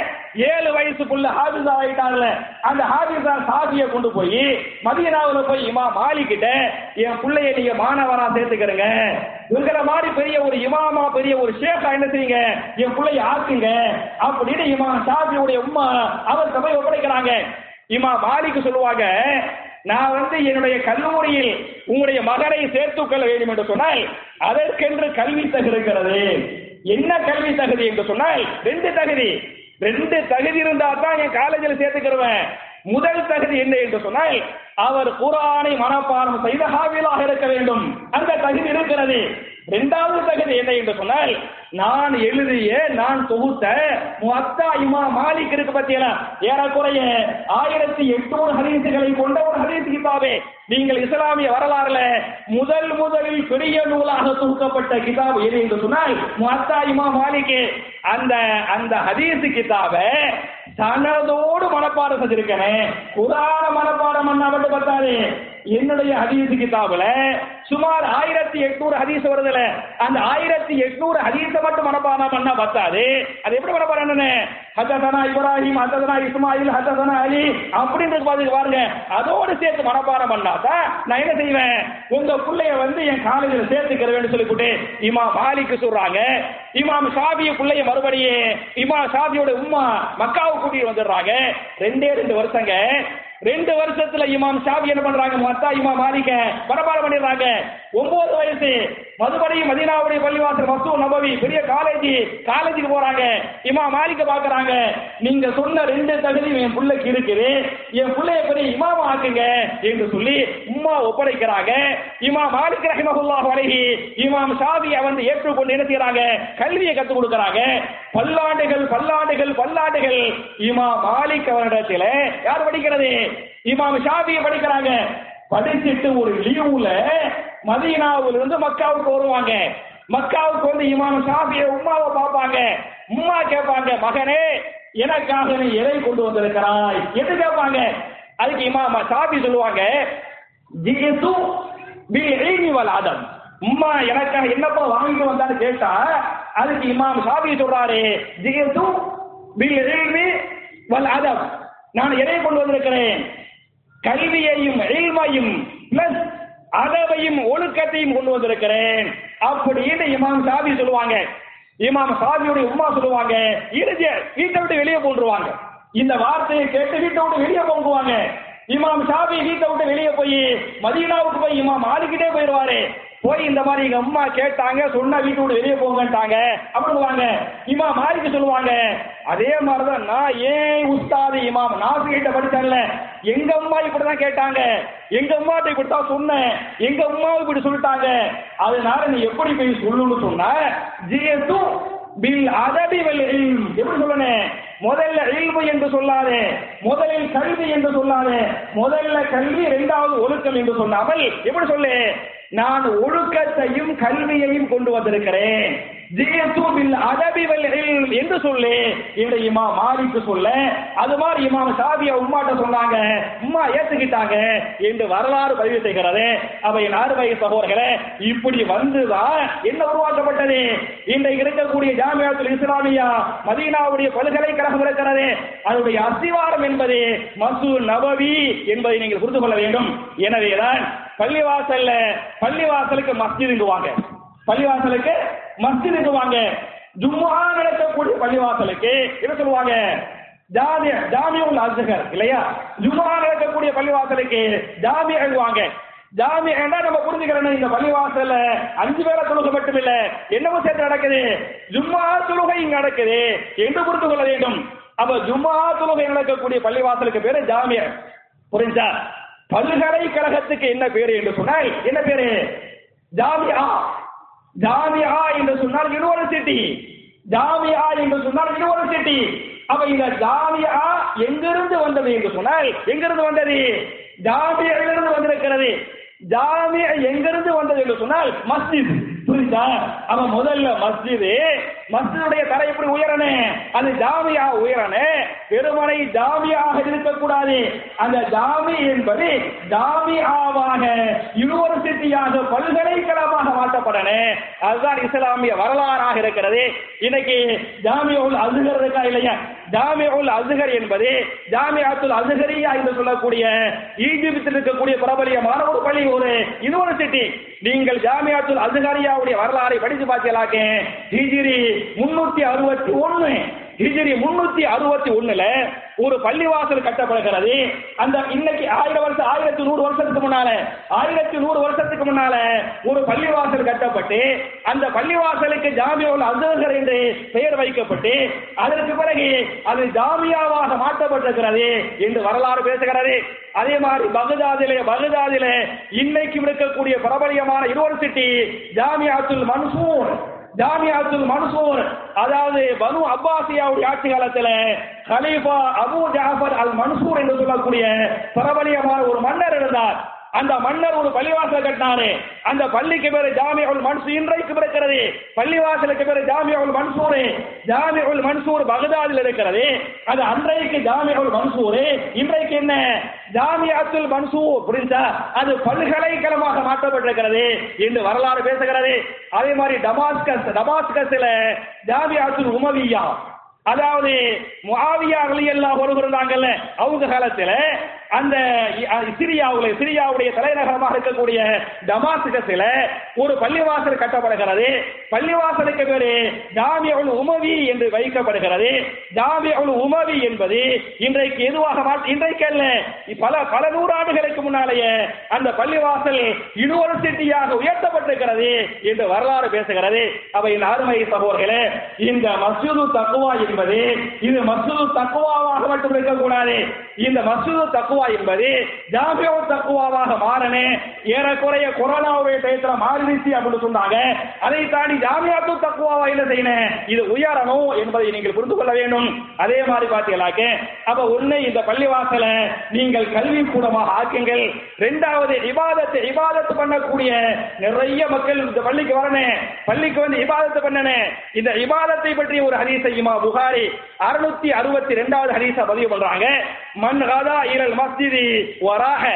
ஏழு வயசுக்குள்ள ஹாபிஸா ஆயிட்டாங்கல்ல அந்த ஹாபிஸா சாதியை கொண்டு போய் மதீனாவுல போய் இமா மாலிக்கிட்ட என் பிள்ளைய நீங்க மாணவரா சேர்த்துக்கிறங்க இருக்கிற மாதிரி பெரிய ஒரு இமாமா பெரிய ஒரு ஷேக்கா என்ன செய்யுங்க என் பிள்ளைய ஆக்குங்க அப்படின்னு இமா ஷாஃபியுடைய உம்மா அவர் சபை ஒப்படைக்கிறாங்க இமா மாலிக்கு சொல்லுவாங்க நான் வந்து என்னுடைய கல்லூரியில் உங்களுடைய மகனை சேர்த்துக் கொள்ள வேண்டும் என்று சொன்னால் அதற்கென்று கல்வி தகுதி இருக்கிறது என்ன கல்வி தகுதி என்று சொன்னால் ரெண்டு தகுதி ரெண்டு தகுதி இருந்தா தான் என் காலேஜில் சேர்த்துக்கிறவன் முதல் தகுதி என்ன என்று சொன்னால் அவர் குரானை மனப்பாடம் செய்த ஹாவிலாக இருக்க வேண்டும் அந்த தகுதி இருக்கிறது இரண்டாவது தகுதி என்ன என்று சொன்னால் நான் எழுதிய நான் தொகுத்த முத்தா இமா மாலிக் இருக்கு பத்தியல ஏறக்குறைய ஆயிரத்தி எட்நூறு ஹதீசுகளை கொண்ட ஒரு ஹதீஸ் கிதாபே நீங்கள் இஸ்லாமிய வரலாறுல முதல் முதலில் பெரிய நூலாக தொகுக்கப்பட்ட கிதாப் எது என்று சொன்னால் முத்தா இமா மாலிக் அந்த அந்த ஹதீஸ் கிதாபை தனதோடு மனப்பாடம் செஞ்சிருக்கேன் குரான மனப்பாடம் பண்ணா மட்டும் பத்தாது என்னுடைய ஹதீஸ் கிதாபுல சுமார் ஆயிரத்தி எட்நூறு ஹதீஸ் வருதுல அந்த ஆயிரத்தி எட்நூறு ஹதீஸ மட்டும் மனப்பாடம் பண்ணா பத்தாது அது எப்படி மனப்பாடம் பண்ணனே ஹத்ததனா இப்ராஹிம் ஹத்ததனா இஸ்மாயில் ஹத்ததனா அலி அப்படின்னு பாத்துக்கு பாருங்க அதோடு சேர்த்து மனப்பாடம் பண்ணாதான் நான் என்ன செய்வேன் உங்க பிள்ளைய வந்து என் காலேஜில் சேர்த்துக்கிறேன்னு சொல்லிவிட்டு இமாம் மாலிக்கு சொல்றாங்க இமாம் ஷாபிய பிள்ளைய மறுபடியே இமாம் ஷாபியோட உம்மா மக்காவை கூட்டிட்டு வந்துடுறாங்க ரெண்டே ரெண்டு வருஷங்க ரெண்டு வருஷத்துல இமாம் ஷாபி என்ன பண்றாங்க மத்தா இமாம் மாலிக்க பரபாரம் பண்ணிடுறாங்க ஒன்பது வயசு மறுபடியும் மதீனாவுடைய பள்ளிவாசல் மசூ நபவி பெரிய காலேஜ் காலேஜுக்கு போறாங்க இமாம் மாலிக்க பாக்குறாங்க நீங்க சொன்ன ரெண்டு தகுதி என் பிள்ளைக்கு இருக்குது என் பிள்ளைய பெரிய இமாம் ஆக்குங்க என்று சொல்லி உம்மா ஒப்படைக்கிறாங்க இமாம் மாலிக் ரஹிமஹுல்லாஹ் அலைஹி இமாம் ஷாபியை வந்து ஏற்றுக்கொண்டு என்ன செய்யறாங்க கல்வியை கத்துக் கொடுக்கறாங்க பல்லாண்டுகள் பல்லாண்டுகள் பல்லாண்டுகள் இமாம் மாலிக் அவரிடத்தில் யார் படிக்கிறது இமாம் ஷாபியை படிக்கிறாங்க படிச்சுட்டு ஒரு லீவுல மதீனாவுல இருந்து மக்காவுக்கு வருவாங்க மக்காவுக்கு வந்து இமாம் ஷாபியை உம்மாவை பார்ப்பாங்க உம்மா கேட்பாங்க மகனே எனக்காக நீ எதை கொண்டு வந்திருக்கிறாய் எது கேட்பாங்க அதுக்கு இமாம் ஷாபி சொல்லுவாங்க ஜியசு பில் இல்மி வல் அதம் உம்மா எனக்காக என்னப்பா வாங்கிட்டு வந்தான்னு கேட்டா அதுக்கு இமாம் ஷாபி சொல்றாரு ஜியசு பில் இல்மி வல் அதம் நான் எதை கொண்டு வந்திருக்கிறேன் கல்வியையும் இல்மையும் பிளஸ் அதவையும் ஒழுக்கத்தையும் கொண்டு வந்திருக்கிறேன் அப்படின்னு இமாம் சாபி சொல்லுவாங்க இமாம் சாபியுடைய உம்மா சொல்லுவாங்க இறுதிய வீட்டை விட்டு வெளியே போட்டுருவாங்க இந்த வார்த்தையை கேட்டு வீட்டை விட்டு வெளியே போங்குவாங்க இமாம் ஷாபி வீட்டை விட்டு வெளியே போய் மதீனாவுக்கு போய் இமாம் ஆளுக்கிட்டே போயிடுவாரு போய் இந்த மாதிரி எங்க அம்மா கேட்டாங்க சொன்னா வீட்டு விட்டு வெளியே போங்கன்ட்டாங்க அப்படின்னுவாங்க இமாம் மாலிக்கு சொல்லுவாங்க அதே மாதிரிதான் நான் ஏன் உஸ்தாது இமாம் நாசு கிட்ட படிச்சேன்ல எங்க அம்மா இப்படிதான் கேட்டாங்க எங்க அம்மாட்ட இப்படித்தான் சொன்னேன் எங்க அம்மாவும் இப்படி சொல்லிட்டாங்க அதனால நீ எப்படி போய் சொல்லணும்னு சொன்ன ஜியத்து பில் அதபி வல் இல்ம் எப்படி சொல்லணும் முதல்ல இல்மு என்று சொல்லாதே முதலில் கல்வி என்று சொல்லாதே முதல்ல கல்வி இரண்டாவது ஒழுக்கம் என்று சொல்லாமல் எப்படி சொல்லு நான் ஒழுக்கத்தையும் கல்வியையும் கொண்டு வந்திருக்கிறேன் ஜியத்து பில் அதபி வல் இல்ம் என்று சொல்லு இந்த இமா மாலிக்கு சொல்ல அது மாதிரி இமாம் சாபியா உம்மாட்ட சொன்னாங்க உம்மா ஏத்துக்கிட்டாங்க என்று வரலாறு பதிவு செய்கிறது அவை நார்வை சகோதரர்களே இப்படி வந்துதான் என்ன உருவாக்கப்பட்டது இன்றைக்கு இருக்கக்கூடிய ஜாமியாத்துல் இஸ்லாமியா மதீனாவுடைய பல்கலைக்கழகம் இருக்கிறது அதனுடைய அஸ்திவாரம் என்பது மசூ நபவி என்பதை நீங்கள் புரிந்து கொள்ள வேண்டும் எனவேதான் பள்ளிவாசல்ல பள்ளிவாசலுக்கு மஸ்ஜிதுங்குவாங்க பள்ளிவாசலுக்கு மஸ்ஜிதுங்குவாங்க ஜும்மா நடக்கக்கூடிய பள்ளிவாசலுக்கு என்ன சொல்லுவாங்க ஜாமிய ஜாமியுல் அஸ்ஹர் இல்லையா ஜும்மா நடக்கக்கூடிய பள்ளிவாசலுக்கு ஜாமி எழுவாங்க ஜாமி என்ன நம்ம புரிஞ்சுக்கிறோம் இந்த பள்ளிவாசல்ல அஞ்சு பேரை தொழுகை மட்டும் இல்ல என்னவோ சேர்த்து நடக்குது ஜும்மா தொழுகை இங்க நடக்குது என்று புரிந்து கொள்ள வேண்டும் அப்ப ஜும்மா தொழுகை நடக்கக்கூடிய பள்ளிவாசலுக்கு பேரு ஜாமிய புரிஞ்சா பல்கலைக்கழகத்துக்கு என்ன பேரு என்று சொன்னால் என்ன பேரு ஜாமியா ஜாமியா என்று சொன்னால் யூனிவர்சிட்டி ஜாமியா என்று சொன்னால் யூனிவர்சிட்டி அப்ப இந்த ஜாமியா எங்கிருந்து வந்தது என்று சொன்னால் எங்கிருந்து வந்தது ஜாமியிலிருந்து வந்திருக்கிறது ஜாமியா எங்கிருந்து வந்தது என்று சொன்னால் மஸ்ஜித் புரியுதா அவன் முதல்ல மஸ்ஜிது மஸ்ஜிதுடைய தரை எப்படி உயரனே அது ஜாமியா உயரனே பெருமனை ஜாமியாக இருக்கக்கூடாது அந்த ஜாமி என்பது ஜாமியாவாக யூனிவர்சிட்டியாக பல்கலைக்கழகமாக மாற்றப்படனே அதுதான் இஸ்லாமிய வரலாறாக இருக்கிறது இன்னைக்கு ஜாமியுல் அசுகர் இருக்கா இல்லையா ஜாமியுல் அசுகர் என்பது ஜாமியாத்துல் அசுகரியா என்று சொல்லக்கூடிய ஈஜிப்தில் இருக்கக்கூடிய பிரபலியமான ஒரு பள்ளி ஒரு யூனிவர்சிட்டி நீங்கள் ஜாமியாத்துல் அசுகரியாவுடைய வரலாறை படித்து பார்த்தீங்களாக்க ஹிஜிரி முன்னூத்தி அறுபத்தி ஒன்னு ஹிஜிரி முன்னூத்தி அறுபத்தி ஒண்ணுல ஒரு பள்ளிவாசல் கட்டப்படுகிறது அந்த இன்னைக்கு ஆயிரம் வருஷம் ஆயிரத்தி நூறு வருஷத்துக்கு முன்னால ஆயிரத்தி நூறு வருஷத்துக்கு முன்னால ஒரு பள்ளிவாசல் கட்டப்பட்டு அந்த பள்ளிவாசலுக்கு ஜாமியோல் அசகர் என்று பெயர் வைக்கப்பட்டு அதற்கு பிறகு அது ஜாமியாவாக மாற்றப்பட்டிருக்கிறது என்று வரலாறு பேசுகிறது அதே மாதிரி பகதாதிலே பகதாதிலே இன்னைக்கு இருக்கக்கூடிய பிரபலியமான யூனிவர்சிட்டி ஜாமியாத்துல் மன்சூர் ஜாமியாத்துல் மன்சூர் அதாவது பனு அப்பாசியாவுடைய ஆட்சி காலத்துல கலீஃபா அபு ஜாஃபர் அல் மன்சூர் என்று சொல்லக்கூடிய பிரபலியமான ஒரு மன்னர் இருந்தார் அந்த மன்னர் ஒரு பள்ளிவாசல் கட்டினாரு அந்த பள்ளிக்கு பேரு ஜாமியுல் மன்சூர் இன்றைக்கு இருக்கிறது பள்ளிவாசலுக்கு பேரு ஜாமியுல் மன்சூர் ஜாமியுல் மன்சூர் பகதாதில் இருக்கிறது அது அன்றைக்கு ஜாமியுல் மன்சூர் இன்றைக்கு என்ன ஜாமியாத்துல் மன்சூர் புரிஞ்சா அது பல்கலைக்கழகமாக மாற்றப்பட்டிருக்கிறது என்று வரலாறு பேசுகிறது அதே மாதிரி டமாஸ்கஸ் டமாஸ்கஸ்ல ஜாமியாத்துல் உமவியா அதாவது முஆவியா ரலியல்லாஹு அன்ஹு இருந்தாங்கல்ல அவங்க காலத்துல அந்த சிரியாவுல சிரியாவுடைய தலைநகரமாக இருக்கக்கூடிய டமாஸ்கஸ்ல ஒரு பள்ளிவாசல் கட்டப்படுகிறது பள்ளிவாசலுக்கு பேரு ஜாமியுல் உமவி என்று வைக்கப்படுகிறது ஜாமியுல் உமவி என்பது இன்றைக்கு எதுவாக மாற்ற இன்றைக்கு அல்ல பல பல நூறாண்டுகளுக்கு முன்னாலேயே அந்த பள்ளிவாசல் யூனிவர்சிட்டியாக உயர்த்தப்பட்டிருக்கிறது என்று வரலாறு பேசுகிறது அவையின் அருமை சகோதரர்களே இந்த மஸ்ஜிது தக்குவா என்பது இது மஸ்ஜிது தக்குவாவாக மட்டும் இருக்கக்கூடாது இந்த மஸ்ஜிது தக்குவா என்பது ஜாமியோ தக்குவாவாக மாறனே ஏறக்குறைய கொரோனாவுடைய டயத்துல மாறிடுச்சு அப்படின்னு சொன்னாங்க அதை தாண்டி ஜாமியாத்து தக்குவாவா என்ன செய்யணும் இது உயரணும் என்பதை நீங்கள் புரிந்து கொள்ள வேண்டும் அதே மாதிரி பார்த்தீங்களாக்க அப்ப ஒண்ணு இந்த பள்ளிவாசல நீங்கள் கல்வி கூடமாக ஆக்குங்கள் ரெண்டாவது இபாதத்தை இபாதத்து பண்ணக்கூடிய நிறைய மக்கள் இந்த பள்ளிக்கு வரணும் பள்ளிக்கு வந்து இபாதத்து பண்ணணும் இந்த இபாதத்தை பற்றி ஒரு ஹதீஸ் இமா புகாரி அறுநூத்தி அறுபத்தி ரெண்டாவது ஹதீஸ பதிவு பண்றாங்க மன் கதா இரல் மஸ்ஜிதி வராக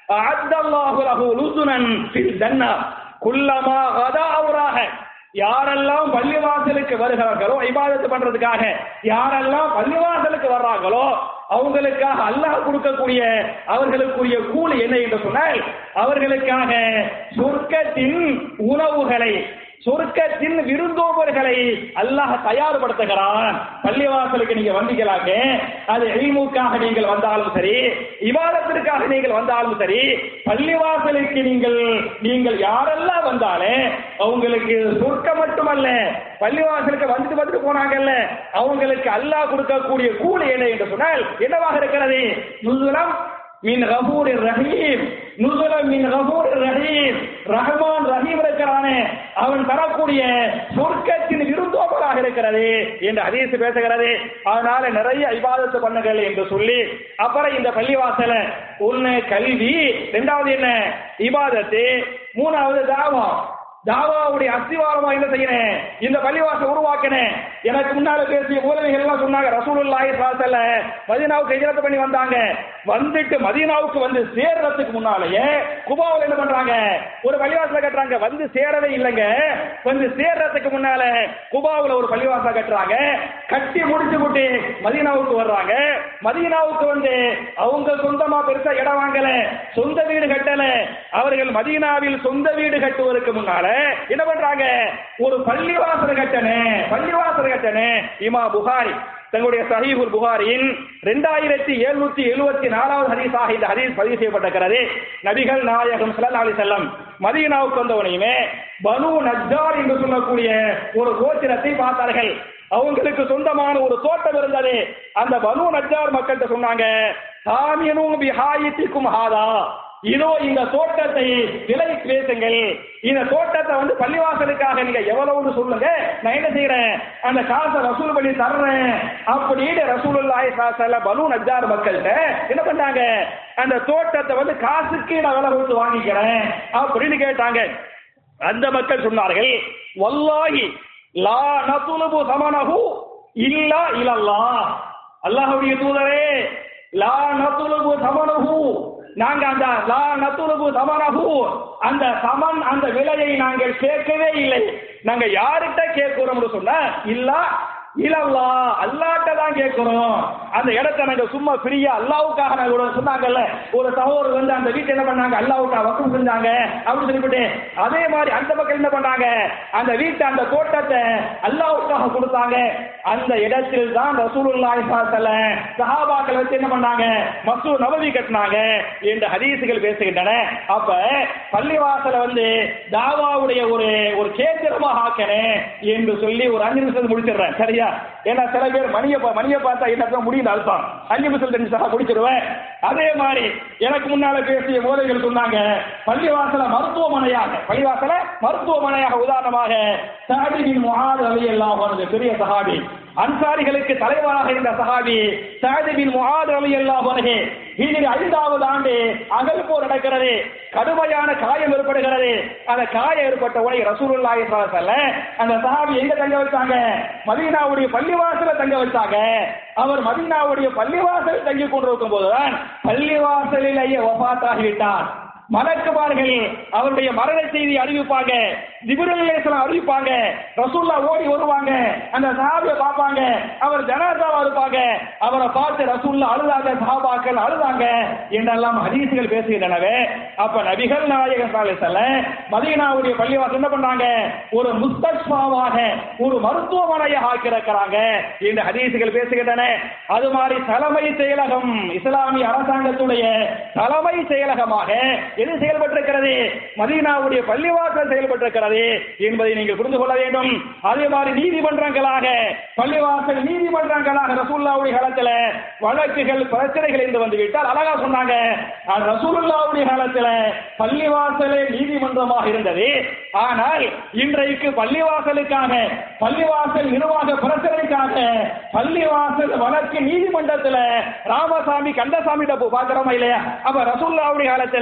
அஅத்தல்லாஹு லஹு லுசுனன் ஃபில் ஜன்னah குல்லமா கதா அவுராக யாரெல்லாம் பள்ளிவாசலுக்கு வருகிறார்களோ இபாதத்து பண்றதுக்காக யாரெல்லாம் பள்ளிவாசலுக்கு வர்றாங்களோ அவங்களுக்காக அல்லாஹ் கொடுக்கக்கூடிய அவர்களுக்குரிய கூலி என்ன என்று சொன்னால் அவர்களுக்காக சொர்க்கத்தின் உணவுகளை சொர்க்கத்தின் விருந்தோம்பர்களை அல்லாஹ் தயார்படுத்துகிறான் பள்ளிவாசலுக்கு நீங்க வந்தீங்களாக அது எழிமுக்காக நீங்கள் வந்தாலும் சரி இவாதத்திற்காக நீங்கள் வந்தாலும் சரி பள்ளிவாசலுக்கு நீங்கள் நீங்கள் யாரெல்லாம் வந்தாலே அவங்களுக்கு சொர்க்கம் மட்டுமல்ல பள்ளிவாசலுக்கு வந்துட்டு வந்துட்டு போனாங்கல்ல அவங்களுக்கு அல்லாஹ் கொடுக்கக்கூடிய கூலி என்ன என்று சொன்னால் என்னவாக இருக்கிறது நுசுலம் மின் கபூர் ரஹீம் நுசுலம் மின் கபூர் ரஹீம் ரஹ்மான் ரஹீம் இருக்கிறானே அவன் தரக்கூடிய சொர்க்கத்தின் விருந்தோம்பலாக இருக்கிறது என்று ஹதீஸ் பேசுகிறது அதனால நிறைய இபாதத்து பண்ணுங்கள் என்று சொல்லி அப்புறம் இந்த பள்ளிவாசல ஒண்ணு கல்வி ரெண்டாவது என்ன இபாதத்து மூணாவது தாவம் தாவாவுடைய அஸ்திவாரமா என்ன செய்யறேன் இந்த பள்ளிவாசல் உருவாக்கினேன் எனக்கு முன்னால பேசிய மூலவிகள் எல்லாம் சொன்னாங்க ரசூலுல்லாஹி ஸல்லல்லாஹு மதீனாவுக்கு ஹிஜ்ரத் பண்ணி வந்தாங்க வந்துட்டு மதீனாவுக்கு வந்து சேர்றதுக்கு முன்னாலேயே குபாவில் என்ன பண்றாங்க ஒரு பள்ளிவாசல கட்டுறாங்க வந்து சேரவே இல்லைங்க வந்து சேர்றதுக்கு முன்னால குபாவுல ஒரு பள்ளிவாசல் கட்டுறாங்க கட்டி முடிச்சு விட்டு மதீனாவுக்கு வர்றாங்க மதீனாவுக்கு வந்து அவங்க சொந்தமா பெருசா இடம் வாங்கல சொந்த வீடு கட்டல அவர்கள் மதீனாவில் சொந்த வீடு கட்டுவதற்கு முன்னால என்ன பண்றாங்க ஒரு பள்ளிவாசல் கட்டணே பள்ளிவாசல் கட்டணே இமா புகாரி தங்களுடைய சஹீபுல் புகாரியின் ரெண்டாயிரத்தி எழுநூத்தி எழுபத்தி நாலாவது ஹதீஸாக இந்த ஹதீஸ் பதிவு செய்யப்பட்டிருக்கிறது நபிகள் நாயகம் ஸல்லல்லாஹு அலைஹி வஸல்லம் மதீனாவுக்கு வந்தவனையுமே பனு நஜ்ஜார் என்று சொல்லக்கூடிய ஒரு கோத்திரத்தை பார்த்தார்கள் அவங்களுக்கு சொந்தமான ஒரு தோட்டம் இருந்தது அந்த பனு நஜ்ஜார் மக்கள்கிட்ட சொன்னாங்க சாமியனும் பிஹாயித்திக்கும் ஹாதா இதோ இந்த தோட்டத்தை விலை பேசுங்கள் இந்த தோட்டத்தை வந்து பள்ளிவாசலுக்காக நீங்க எவ்வளவுன்னு சொல்லுங்க நான் என்ன செய்யறேன் அந்த காசை வசூல் பண்ணி தர்றேன் அப்படின்னு ரசூலுல்லாஹி ஸல்லல்லாஹு பலூ நஜார் மக்கள்கிட்ட என்ன பண்ணாங்க அந்த தோட்டத்தை வந்து காசுக்கு நான் விலை கொடுத்து வாங்கிக்கிறேன் அப்படின்னு கேட்டாங்க அந்த மக்கள் சொன்னார்கள் வல்லாஹி லா நதுலுபு சமனஹு இல்லா இலல்லா அல்லாஹ்வுடைய தூதரே லா நதுலுபு சமனஹு நாங்க அந்த லா நத்துருபு சமனஹு அந்த சமன் அந்த விலையை நாங்கள் கேட்கவே இல்லை நாங்க யார்கிட்ட கேட்கிறோம்னு சொன்னா இல்ல இல்லல்லா அல்லாட்ட தான் கேட்கிறோம் அந்த இடத்த நாங்க சும்மா ஃப்ரீயா அல்லாவுக்காக நாங்க ஒரு சொன்னாங்கல்ல ஒரு சகோதரர் வந்து அந்த வீட்டை என்ன பண்ணாங்க அல்லாவுக்கா வசூல் செஞ்சாங்க அப்படின்னு சொல்லிவிட்டு அதே மாதிரி அந்த மக்கள் என்ன பண்ணாங்க அந்த வீட்டை அந்த தோட்டத்தை அல்லாவுக்காக கொடுத்தாங்க அந்த இடத்தில் தான் ரசூலுல்லாஹி ஸல்லல்லாஹு சஹாபாக்கள் வச்சு என்ன பண்ணாங்க மசூத் நபவி கட்டினாங்க என்று ஹதீசுகள் பேசுகின்றன அப்ப பள்ளிவாசல வந்து தாவாவுடைய ஒரு ஒரு கேந்திரமாக ஆக்கணும் என்று சொல்லி ஒரு அஞ்சு நிமிஷம் முடிச்சிடுறேன் சரியா ஏன்னா சில பேர் மணியை பா- மணியை பார்த்தா என்ன முடியும் அர்த்தம் அஞ்சு நிமிஷம் தெரிஞ்சு சகா முடிச்சிருவேன் அதே மாதிரி எனக்கு முன்னால பேசிய போதைகள் சொன்னாங்க பள்ளிவாசல மருத்துவமனையாக பள்ளிவாசல மருத்துவமனையாக உதாரணமாக சாதிபின் முகாது அலி எல்லாம் பெரிய சஹாபி அன்சாரிகளுக்கு தலைவராக இருந்த சஹாபி சாதிபின் முகாது அலி எல்லாம் இதில் ஐந்தாவது ஆண்டு அகல் போர் நடக்கிறது கடுமையான காயம் ஏற்படுகிறது அந்த காயம் ஏற்பட்ட உடனே ரசூலுல்லாஹி ஸல்லல்லாஹு அலைஹி வஸல்லம் அந்த சஹாபி எங்க தங்க வச்சாங்க மதீனாவுடைய பள்ளிவாசல தங்க வச்சாங்க அவர் மதீனாவுடைய பள்ளிவாசல் தங்கி கொண்டிருக்கும் போதுதான் பள்ளிவாசலிலேயே வஃபாத்தாகிவிட்டார் மலக்குமார்கள் அவருடைய மரண செய்தி அறிவிப்பாங்க ஜிப்ரீல் அறிவிப்பாங்க ரசூல்லா ஓடி வருவாங்க அந்த சஹாபிய பார்ப்பாங்க அவர் ஜனாசாவா இருப்பாங்க அவரை பார்த்து ரசூல்லா அழுதாங்க சஹாபாக்கள் அழுதாங்க என்றெல்லாம் ஹதீசுகள் பேசுகின்றனவே அப்ப நபிகள் நாயகர் சாலை மதீனாவுடைய பள்ளிவாசல் என்ன பண்ணாங்க ஒரு முஸ்தஸ்மாவாக ஒரு மருத்துவமனையாக ஆக்கியிருக்கிறாங்க என்று ஹதீசுகள் பேசுகின்றன அது மாதிரி தலைமை செயலகம் இஸ்லாமிய அரசாங்கத்துடைய தலைமை செயலகமாக எது செயல்பட்டிருக்கிறது மதீனாவுடைய பள்ளிவாசல் செயல்பட்டிருக்கிறது என்பதை நீங்கள் புரிந்து கொள்ள வேண்டும் அதே மாதிரி நீதிமன்றங்களாக பள்ளிவாசல் நீதிமன்றங்களாக ரசூல்லாவுடைய காலத்துல வழக்குகள் பிரச்சனைகள் என்று வந்து விட்டால் அழகா சொன்னாங்க அது ரசூலுல்லாவுடைய காலத்துல பள்ளிவாசலே நீதிமன்றமாக இருந்தது ஆனால் இன்றைக்கு பள்ளிவாசலுக்காக பள்ளிவாசல் நிர்வாக பிரச்சனைக்காக பள்ளிவாசல் வழக்கு நீதிமன்றத்துல ராமசாமி கந்தசாமி பாக்குறோமா இல்லையா அப்ப ரசூல்லாவுடைய காலத்துல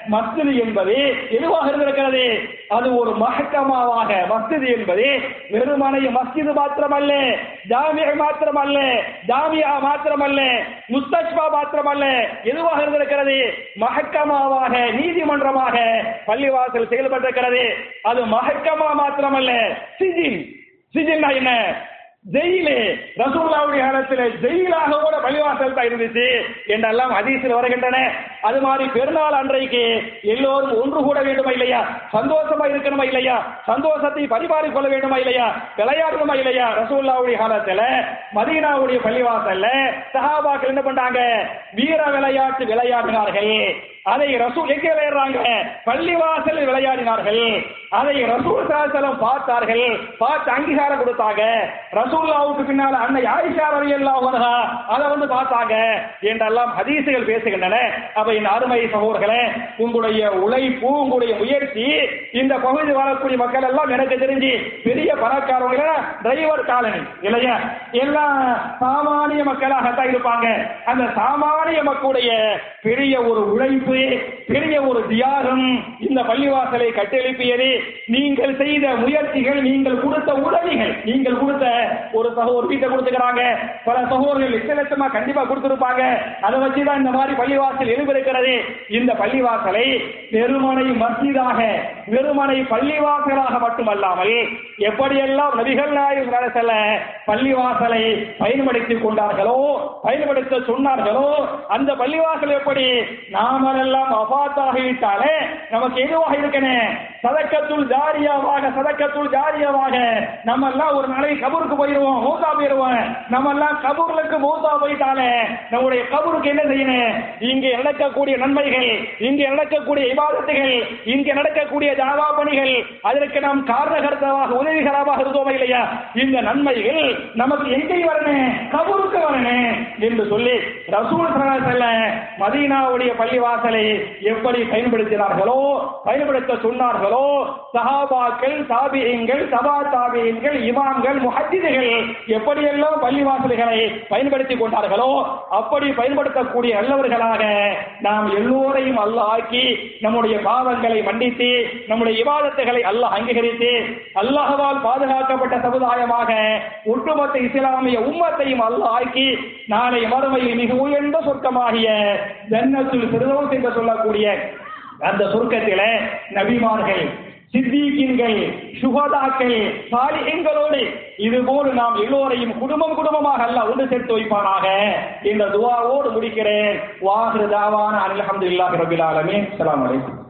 மஸ்ஜித் என்பது எதுவாக இருந்திருக்கிறது அது ஒரு மஹக்கமாவாக மஸ்ஜித் என்பது வெறுமனை மஸ்ஜித் மாத்திரமல்ல ஜாமியா மாத்திரமல்ல ஜாமியா மாத்திரமல்ல முஸ்தஷ்பா மாத்திரமல்ல எதுவாக இருந்திருக்கிறது மஹக்கமாவாக நீதிமன்றமாக பள்ளிவாசல் செயல்பட்டிருக்கிறது அது மஹக்கமா மாத்திரமல்ல சிஜில் சிஜில்னா என்ன ஜெயிலு ரசூல்லாவுடைய காலத்துல ஜெயிலாக கூட பள்ளிவாசல் தான் இருந்துச்சு என்றெல்லாம் ஹதீஸில் வருகின்றன அது மாதிரி பெருநாள் அன்றைக்கு எல்லோரும் ஒன்று கூட வேண்டுமா இல்லையா சந்தோஷமா இருக்கணுமா இல்லையா சந்தோஷத்தை பரிமாறிக் கொள்ள வேண்டுமா இல்லையா விளையாடணுமா இல்லையா ரசூல்லாவுடைய காலத்துல மதீனாவுடைய பள்ளிவாசல்ல சஹாபாக்கள் என்ன பண்றாங்க வீர விளையாட்டு விளையாடினார்கள் அதை ரசூல் எங்கே விளையாடுறாங்க பள்ளிவாசலில் விளையாடினார்கள் அதை ரசூல் சலாசலம் பார்த்தார்கள் பார்த்து அங்கீகாரம் கொடுத்தாங்க ரசூல்லாவுக்கு பின்னால அன்னை ஆயிஷா ரவி அல்லா அதை வந்து பார்த்தாங்க என்றெல்லாம் ஹதீசுகள் பேசுகின்றன அப்ப இந்த அருமை சகோதரர்களே உங்களுடைய உழைப்பு உங்களுடைய முயற்சி இந்த பகுதி வரக்கூடிய மக்கள் எல்லாம் எனக்கு தெரிஞ்சு பெரிய பணக்காரவங்க டிரைவர் காலனி இல்லையா எல்லாம் சாமானிய மக்களாகத்தான் இருப்பாங்க அந்த சாமானிய மக்களுடைய பெரிய ஒரு உழைப்பு பெரிய ஒரு தியாகம் இந்த பள்ளிவாசலை கட்டெழுப்பியது நீங்கள் செய்த முயற்சிகள் நீங்கள் கொடுத்த உதவிகள் நீங்கள் கொடுத்த ஒரு சகோதர வீட்டை கொடுத்துக்கிறாங்க பல சகோதரர்கள் லட்ச லட்சமா கண்டிப்பா கொடுத்திருப்பாங்க அதை வச்சுதான் இந்த மாதிரி பள்ளிவாசல் எழுந்திருக்கிறது இந்த பள்ளிவாசலை வெறுமனை மஸ்ஜிதாக வெறுமனை பள்ளிவாசலாக மட்டுமல்லாமல் எப்படியெல்லாம் நபிகள் நாயகம் செல்ல பள்ளிவாசலை பயன்படுத்திக் கொண்டார்களோ பயன்படுத்த சொன்னார்களோ அந்த பள்ளிவாசல் எப்படி நாமெல்லாம் அபாத்தாகிவிட்டாலே நமக்கு எதுவாக இருக்கணும் சதக்கத்துள் ஜாரியாவாக சதக்கத்துள் ஜாரியாவாக நம்ம எல்லாம் ஒரு நாளைக்கு கபூருக்கு போயிருவோம் மூத்தா போயிருவோம் நம்ம எல்லாம் கபூர்களுக்கு மூத்தா போயிட்டாலே நம்முடைய கபூருக்கு என்ன செய்யணும் இங்கே நடக்கக்கூடிய நன்மைகள் இங்கே நடக்கக்கூடிய இபாதத்துகள் இங்கே நடக்கக்கூடிய ஜாவா பணிகள் அதற்கு நாம் காரணகர்த்தவாக உதவிகரமாக இருந்தோம் இல்லையா இந்த நன்மைகள் நமக்கு எங்கே வரணும் கபூருக்கு வரணும் என்று சொல்லி ரசூல் செல்ல மதீனாவுடைய பள்ளிவாசலை எப்படி பயன்படுத்தினார்களோ பயன்படுத்த சொன்னார்களோ சஹாபாக்கள் தாபியங்கள் சபா தாபியங்கள் இமாம்கள் முஹத்திதுகள் எப்படியெல்லாம் பள்ளிவாசல்களை பயன்படுத்திக் கொண்டார்களோ அப்படி பயன்படுத்தக்கூடிய நல்லவர்களாக நாம் எல்லோரையும் அல்ல ஆக்கி நம்முடைய பாவங்களை மன்னித்து நம்முடைய இவாதத்துகளை அல்லாஹ் அங்கீகரித்து அல்லாஹ்வால் பாதுகாக்கப்பட்ட சமுதாயமாக ஒட்டுமொத்த இஸ்லாமிய உம்மத்தையும் அல்லாஹ் ஆக்கி நாளை மறுமையில் மிக உயர்ந்த சொர்க்கமாகிய ஜன்னத்துல் ஃபிர்தௌஸ் என்று சொல்லக்கூடிய அந்த சொர்க்கத்தில நபிமார்கள் சித்திகின்கள் சுகதாக்கள் சாலிகங்களோடு இதுபோல் நாம் எல்லோரையும் குடும்பம் குடும்பமாக அல்ல ஒன்று சேர்த்து வைப்பானாக இந்த துவாவோடு முடிக்கிறேன் வாஹிரு தாவான அல்ஹம்துலில்லாஹி ரபில் ஆலமீன் அஸ்ஸலாமு அலைக்கும்